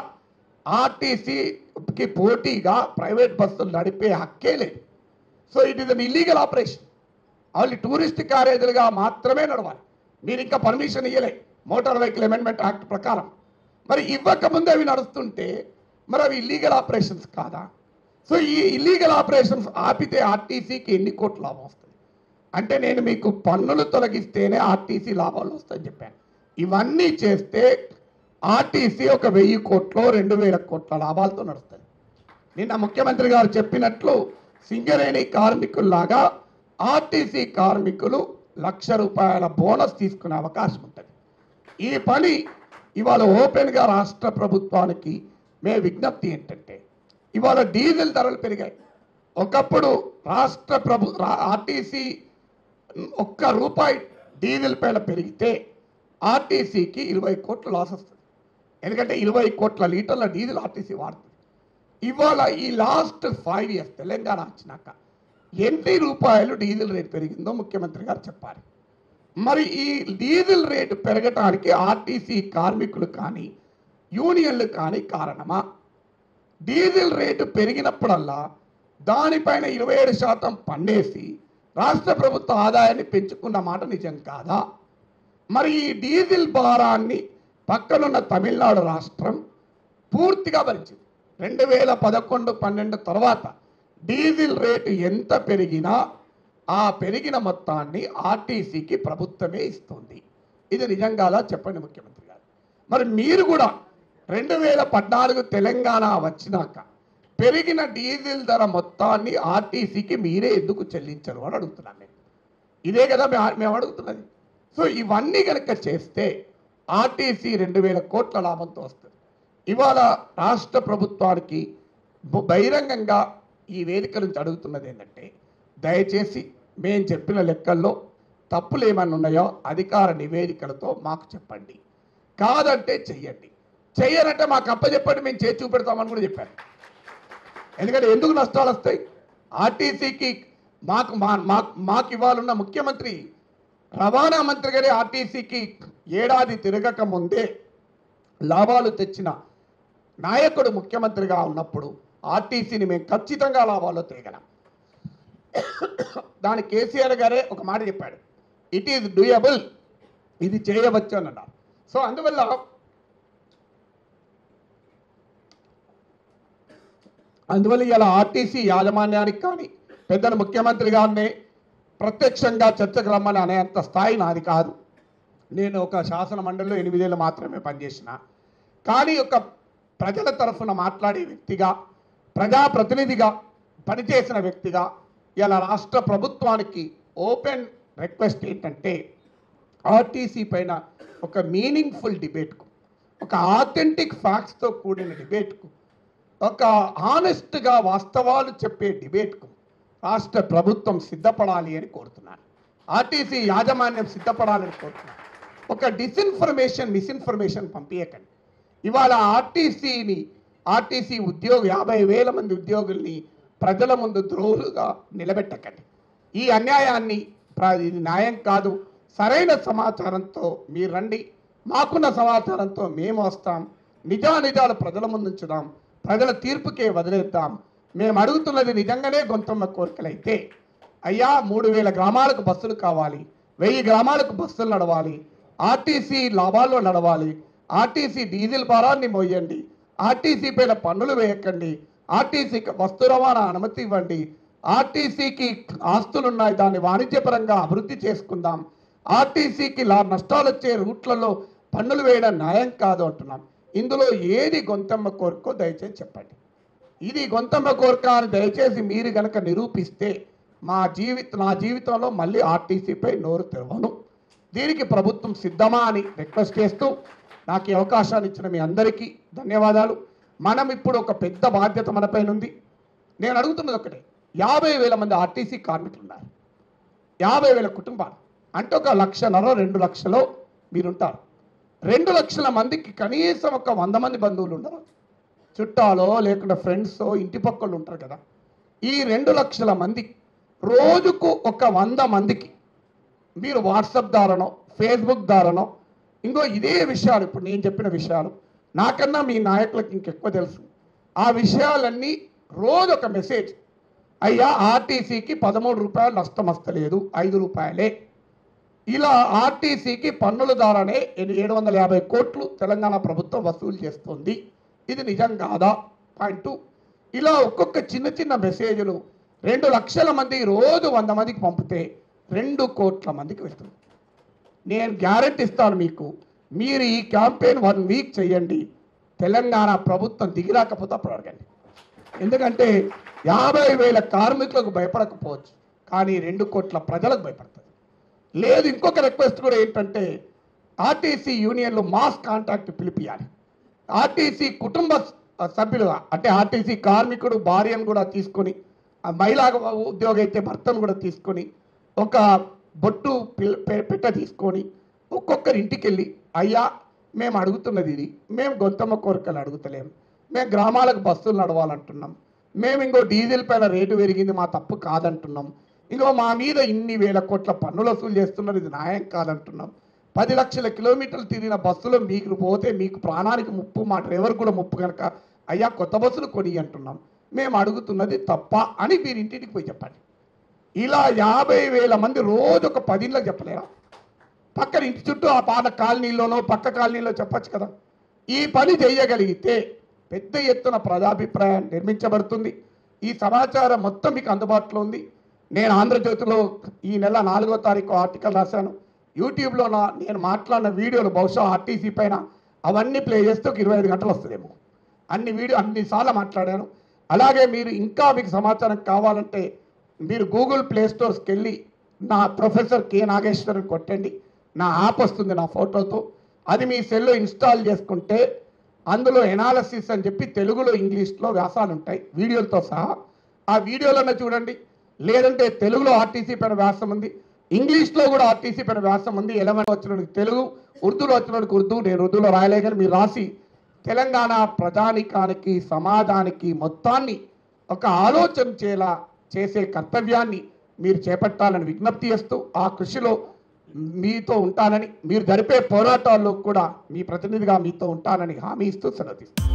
ఆర్టీసీకి పోటీగా ప్రైవేట్ బస్సులు నడిపే హక్కే లేదు so it is an illegal operation వాళ్ళు టూరిస్ట్ క్యారేజీలుగా మాత్రమే నడవాలి మీరు ఇంకా పర్మిషన్ ఇవ్వలే మోటార్ వెహికల్ అమెండ్మెంట్ యాక్ట్ ప్రకారం మరి ఇవ్వకముందే అవి నడుస్తుంటే మరి అవి ఇల్లీగల్ ఆపరేషన్స్ కాదా సో ఈ ఇల్లీగల్ ఆపరేషన్స్ ఆపితే ఆర్టీసీకి ఎన్ని కోట్ల లాభం వస్తుంది అంటే నేను మీకు పన్నులు తొలగిస్తేనే ఆర్టీసీ లాభాలు వస్తాయని చెప్పాను ఇవన్నీ చేస్తే ఆర్టీసీ ఒక వెయ్యి కోట్లు రెండు వేల కోట్ల లాభాలతో నడుస్తుంది నిన్న ముఖ్యమంత్రి గారు చెప్పినట్లు సింగరేణి కార్మికుల్లాగా ఆర్టీసీ కార్మికులు లక్ష రూపాయల బోనస్ తీసుకునే అవకాశం ఉంటుంది ఈ పని ఇవాళ ఓపెన్గా రాష్ట్ర ప్రభుత్వానికి మే విజ్ఞప్తి ఏంటంటే ఇవాళ డీజిల్ ధరలు పెరిగాయి ఒకప్పుడు రాష్ట్ర ప్రభు రా- ఆర్టీసీ ఒక్క రూపాయి డీజిల్ పైన పెరిగితే ఆర్టీసీకి ఇరవై కోట్ల లాస్ వస్తుంది ఎందుకంటే ఇరవై కోట్ల లీటర్ల డీజిల్ ఆర్టీసీ వాడుతుంది ఇవాళ ఈ లాస్ట్ ఫైవ్ ఇయర్స్ తెలంగాణ వచ్చినాక ఎన్ని రూపాయలు డీజిల్ రేట్ పెరిగిందో ముఖ్యమంత్రి గారు చెప్పాలి మరి ఈ డీజిల్ రేటు పెరగటానికి ఆర్టీసీ కార్మికులు కానీ యూనియన్లు కానీ కారణమా డీజిల్ రేటు పెరిగినప్పుడల్లా దానిపైన ఇరవై ఏడు శాతం పన్నేసి రాష్ట్ర ప్రభుత్వ ఆదాయాన్ని పెంచుకున్న మాట నిజం కాదా మరి ఈ డీజిల్ భారాన్ని పక్కనున్న తమిళనాడు రాష్ట్రం పూర్తిగా భరించింది రెండు వేల పదకొండు పన్నెండు తర్వాత డీజిల్ రేటు ఎంత పెరిగినా ఆ పెరిగిన మొత్తాన్ని ఆర్టీసీకి ప్రభుత్వమే ఇస్తుంది ఇది నిజంగా చెప్పండి ముఖ్యమంత్రి గారు మరి మీరు కూడా రెండు వేల పద్నాలుగు తెలంగాణ వచ్చినాక పెరిగిన డీజిల్ ధర మొత్తాన్ని ఆర్టీసీకి మీరే ఎందుకు చెల్లించరు అని అడుగుతున్నాను నేను ఇదే కదా మే- మేము అడుగుతున్నది సో ఇవన్నీ కనుక చేస్తే ఆర్టీసీ రెండు వేల కోట్ల లాభంతో వస్తుంది ఇవాళ రాష్ట్ర ప్రభుత్వానికి బ- బహిరంగంగా ఈ వేదిక నుంచి అడుగుతున్నది ఏంటంటే దయచేసి మేము చెప్పిన లెక్కల్లో తప్పులు ఏమన్నా ఉన్నాయో అధికార నివేదికలతో మాకు చెప్పండి కాదంటే చెయ్యండి చెయ్యనంటే మాకు అప్పచెప్పండి మేము చేసి చూపెడతామని కూడా చెప్పాను ఎందుకంటే ఎందుకు నష్టాలు వస్తాయి ఆర్టీసీకి మాకు మా మాకు మాకు ఇవ్వాలన్న ముఖ్యమంత్రి రవాణా మంత్రి గారి ఆర్టీసీకి ఏడాది తిరగక ముందే లాభాలు తెచ్చిన నాయకుడు ముఖ్యమంత్రిగా ఉన్నప్పుడు ఆర్టీసీని మేము ఖచ్చితంగా లాభాల్లో తేగలం దాని కేసీఆర్ గారే ఒక మాట చెప్పాడు ఇట్ ఈస్ డూయబుల్ ఇది చేయవచ్చు అని అన్నారు సో అందువల్ల అందువల్ల ఇలా ఆర్టీసీ యాజమాన్యానికి కానీ పెద్దల ముఖ్యమంత్రి గారిని ప్రత్యక్షంగా చర్చకు రమ్మని అనేంత స్థాయి నాది కాదు నేను ఒక శాసన మండలిలో ఎనిమిదేళ్ళు మాత్రమే పనిచేసిన కానీ ఒక ప్రజల తరఫున మాట్లాడే వ్యక్తిగా ప్రజాప్రతినిధిగా పనిచేసిన వ్యక్తిగా ఇలా రాష్ట్ర ప్రభుత్వానికి ఓపెన్ రిక్వెస్ట్ ఏంటంటే ఆర్టీసీ పైన ఒక మీనింగ్ఫుల్ డిబేట్కు ఒక ఆథెంటిక్ ఫ్యాక్ట్స్తో కూడిన డిబేట్కు ఒక ఆనెస్ట్గా వాస్తవాలు చెప్పే డిబేట్కు రాష్ట్ర ప్రభుత్వం సిద్ధపడాలి అని కోరుతున్నాను ఆర్టీసీ యాజమాన్యం సిద్ధపడాలని కోరుతున్నాను ఒక డిస్ఇన్ఫర్మేషన్ మిస్ఇన్ఫర్మేషన్ పంపించకండి ఇవాళ ఆర్టీసీని ఆర్టీసీ ఉద్యోగ యాభై వేల మంది ఉద్యోగుల్ని ప్రజల ముందు ద్రోహులుగా నిలబెట్టకండి ఈ అన్యాయాన్ని ప్ర- ఇది న్యాయం కాదు సరైన సమాచారంతో మీరు రండి మాకున్న సమాచారంతో మేము వస్తాం నిజానిజాలు ప్రజల ముందు ఉంచుదాం ప్రజల తీర్పుకే వదిలేద్దాం మేము అడుగుతున్నది నిజంగానే గొంతమ్మ కోరికలైతే అయ్యా మూడు వేల గ్రామాలకు బస్సులు కావాలి వెయ్యి గ్రామాలకు బస్సులు నడవాలి ఆర్టీసీ లాభాల్లో నడవాలి ఆర్టీసీ డీజిల్ భారాన్ని మోయండి ఆర్టీసీ పైన పన్నులు వేయకండి ఆర్టీసీకి వస్తు రవాణా అనుమతి ఇవ్వండి ఆర్టీసీకి ఆస్తులు ఉన్నాయి దాన్ని వాణిజ్యపరంగా అభివృద్ధి చేసుకుందాం ఆర్టీసీకి లా నష్టాలు వచ్చే రూట్లలో పన్నులు వేయడం న్యాయం కాదు అంటున్నాం ఇందులో ఏది గొంతమ్మ కోరికో దయచేసి చెప్పండి ఇది గొంతమ్మ కోరిక అని దయచేసి మీరు గనక నిరూపిస్తే మా జీవిత నా జీవితంలో మళ్ళీ ఆర్టీసీపై నోరు తెరవను దీనికి ప్రభుత్వం సిద్ధమా అని రిక్వెస్ట్ చేస్తూ నాకు ఈ అవకాశాన్ని ఇచ్చిన మీ అందరికీ ధన్యవాదాలు మనం ఇప్పుడు ఒక పెద్ద బాధ్యత మనపైన ఉంది నేను అడుగుతున్నది ఒకటే యాభై వేల మంది ఆర్టీసీ కార్మికులు ఉన్నారు యాభై వేల కుటుంబాలు అంటే ఒక లక్షన్నర రెండు లక్షలో మీరుంటారు రెండు లక్షల మందికి కనీసం ఒక వంద మంది బంధువులు ఉండరు చుట్టాలో లేకుండా ఫ్రెండ్స్ ఇంటి పక్కలు ఉంటారు కదా ఈ రెండు లక్షల మంది రోజుకు ఒక వంద మందికి మీరు వాట్సాప్ ద్వారానో ఫేస్బుక్ ద్వారానో ఇంకో ఇదే విషయాలు ఇప్పుడు నేను చెప్పిన విషయాలు నాకన్నా మీ నాయకులకు ఇంకెక్కువ తెలుసు ఆ విషయాలన్నీ రోజు ఒక మెసేజ్ అయ్యా ఆర్టీసీకి పదమూడు రూపాయలు నష్టం వస్తలేదు ఐదు రూపాయలే ఇలా ఆర్టీసీకి పన్నుల ద్వారానే ఏడు వందల యాభై కోట్లు తెలంగాణ ప్రభుత్వం వసూలు చేస్తుంది ఇది నిజం కాదా పాయింట్ టూ ఇలా ఒక్కొక్క చిన్న చిన్న మెసేజ్లు రెండు లక్షల మంది రోజు వంద మందికి పంపితే రెండు కోట్ల మందికి వెళ్తుంది నేను గ్యారెంటీ ఇస్తాను మీకు మీరు ఈ క్యాంపెయిన్ వన్ వీక్ చేయండి తెలంగాణ ప్రభుత్వం దిగిరాకపోతే అప్పుడు అడగండి ఎందుకంటే యాభై వేల కార్మికులకు భయపడకపోవచ్చు కానీ రెండు కోట్ల ప్రజలకు భయపడుతుంది లేదు ఇంకొక రిక్వెస్ట్ కూడా ఏంటంటే ఆర్టీసీ యూనియన్లు మాస్ కాంటాక్ట్ పిలిపియాలి ఆర్టీసీ కుటుంబ స- సభ్యులుగా అంటే ఆర్టీసీ కార్మికుడు భార్యను కూడా తీసుకొని ఆ మహిళా ఉద్యోగం అయితే భర్తను కూడా తీసుకొని ఒక బొట్టు పిల్- పె- పెట్ట తీసుకొని ఒక్కొక్కరి ఇంటికి వెళ్ళి అయ్యా మేము అడుగుతున్నది ఇది మేము గొంతమ్మ కోరికలు అడుగుతలేము మేము గ్రామాలకు బస్సులు నడవాలంటున్నాం మేము ఇంకో డీజిల్ పైన రేటు పెరిగింది మా తప్పు కాదంటున్నాం ఇంకో మా మీద ఇన్ని వేల కోట్ల పన్నులు వసూలు చేస్తున్నారు ఇది న్యాయం కాదంటున్నాం పది లక్షల కిలోమీటర్లు తిరిగిన బస్సులో మీకు పోతే మీకు ప్రాణానికి ముప్పు మా డ్రైవర్ కూడా ముప్పు కనుక అయ్యా కొత్త బస్సులు కొని అంటున్నాం మేము అడుగుతున్నది తప్ప అని మీరు ఇంటికి పోయి చెప్పండి ఇలా యాభై వేల మంది రోజు ఒక పదిలో చెప్పలేరా పక్కన ఇంటి చుట్టూ ఆ పాత కాలనీలోనో పక్క కాలనీలో చెప్పొచ్చు కదా ఈ పని చేయగలిగితే పెద్ద ఎత్తున ప్రజాభిప్రాయం నిర్మించబడుతుంది ఈ సమాచారం మొత్తం మీకు అందుబాటులో ఉంది నేను ఆంధ్రజ్యోతిలో ఈ నెల నాలుగో తారీఖు ఆర్టికల్ రాశాను యూట్యూబ్లో నా నేను మాట్లాడిన వీడియోలు బహుశా ఆర్టీసీ పైన అవన్నీ ప్లే చేస్తే ఒక ఇరవై ఐదు గంటలు వస్తుందేమో అన్ని వీడియో అన్నిసార్లు మాట్లాడాను అలాగే మీరు ఇంకా మీకు సమాచారం కావాలంటే మీరు గూగుల్ ప్లే స్టోర్స్కి వెళ్ళి నా ప్రొఫెసర్ కె నాగేశ్వరన్ కొట్టండి నా యాప్ వస్తుంది నా ఫోటోతో అది మీ సెల్లో ఇన్స్టాల్ చేసుకుంటే అందులో ఎనాలసిస్ అని చెప్పి తెలుగులో ఇంగ్లీష్లో వ్యాసాలు ఉంటాయి వీడియోలతో సహా ఆ వీడియోలోనే చూడండి లేదంటే తెలుగులో ఆర్టీసీ పైన వ్యాసం ఉంది ఇంగ్లీష్లో కూడా ఆర్టీసీ పైన వ్యాసం ఉంది ఎలవెన్ వచ్చినోడికి తెలుగు ఉర్దూలో వచ్చినోడికి ఉర్దూ నేను ఉర్దూలో రాయలే కానీ మీరు రాసి తెలంగాణ ప్రజానికానికి సమాజానికి మొత్తాన్ని ఒక ఆలోచన చేలా చేసే కర్తవ్యాన్ని మీరు చేపట్టాలని విజ్ఞప్తి చేస్తూ ఆ కృషిలో మీతో ఉంటానని మీరు జరిపే పోరాటాల్లో కూడా మీ ప్రతినిధిగా మీతో ఉంటానని హామీ ఇస్తూ సెలవు తీసుకుంటాను.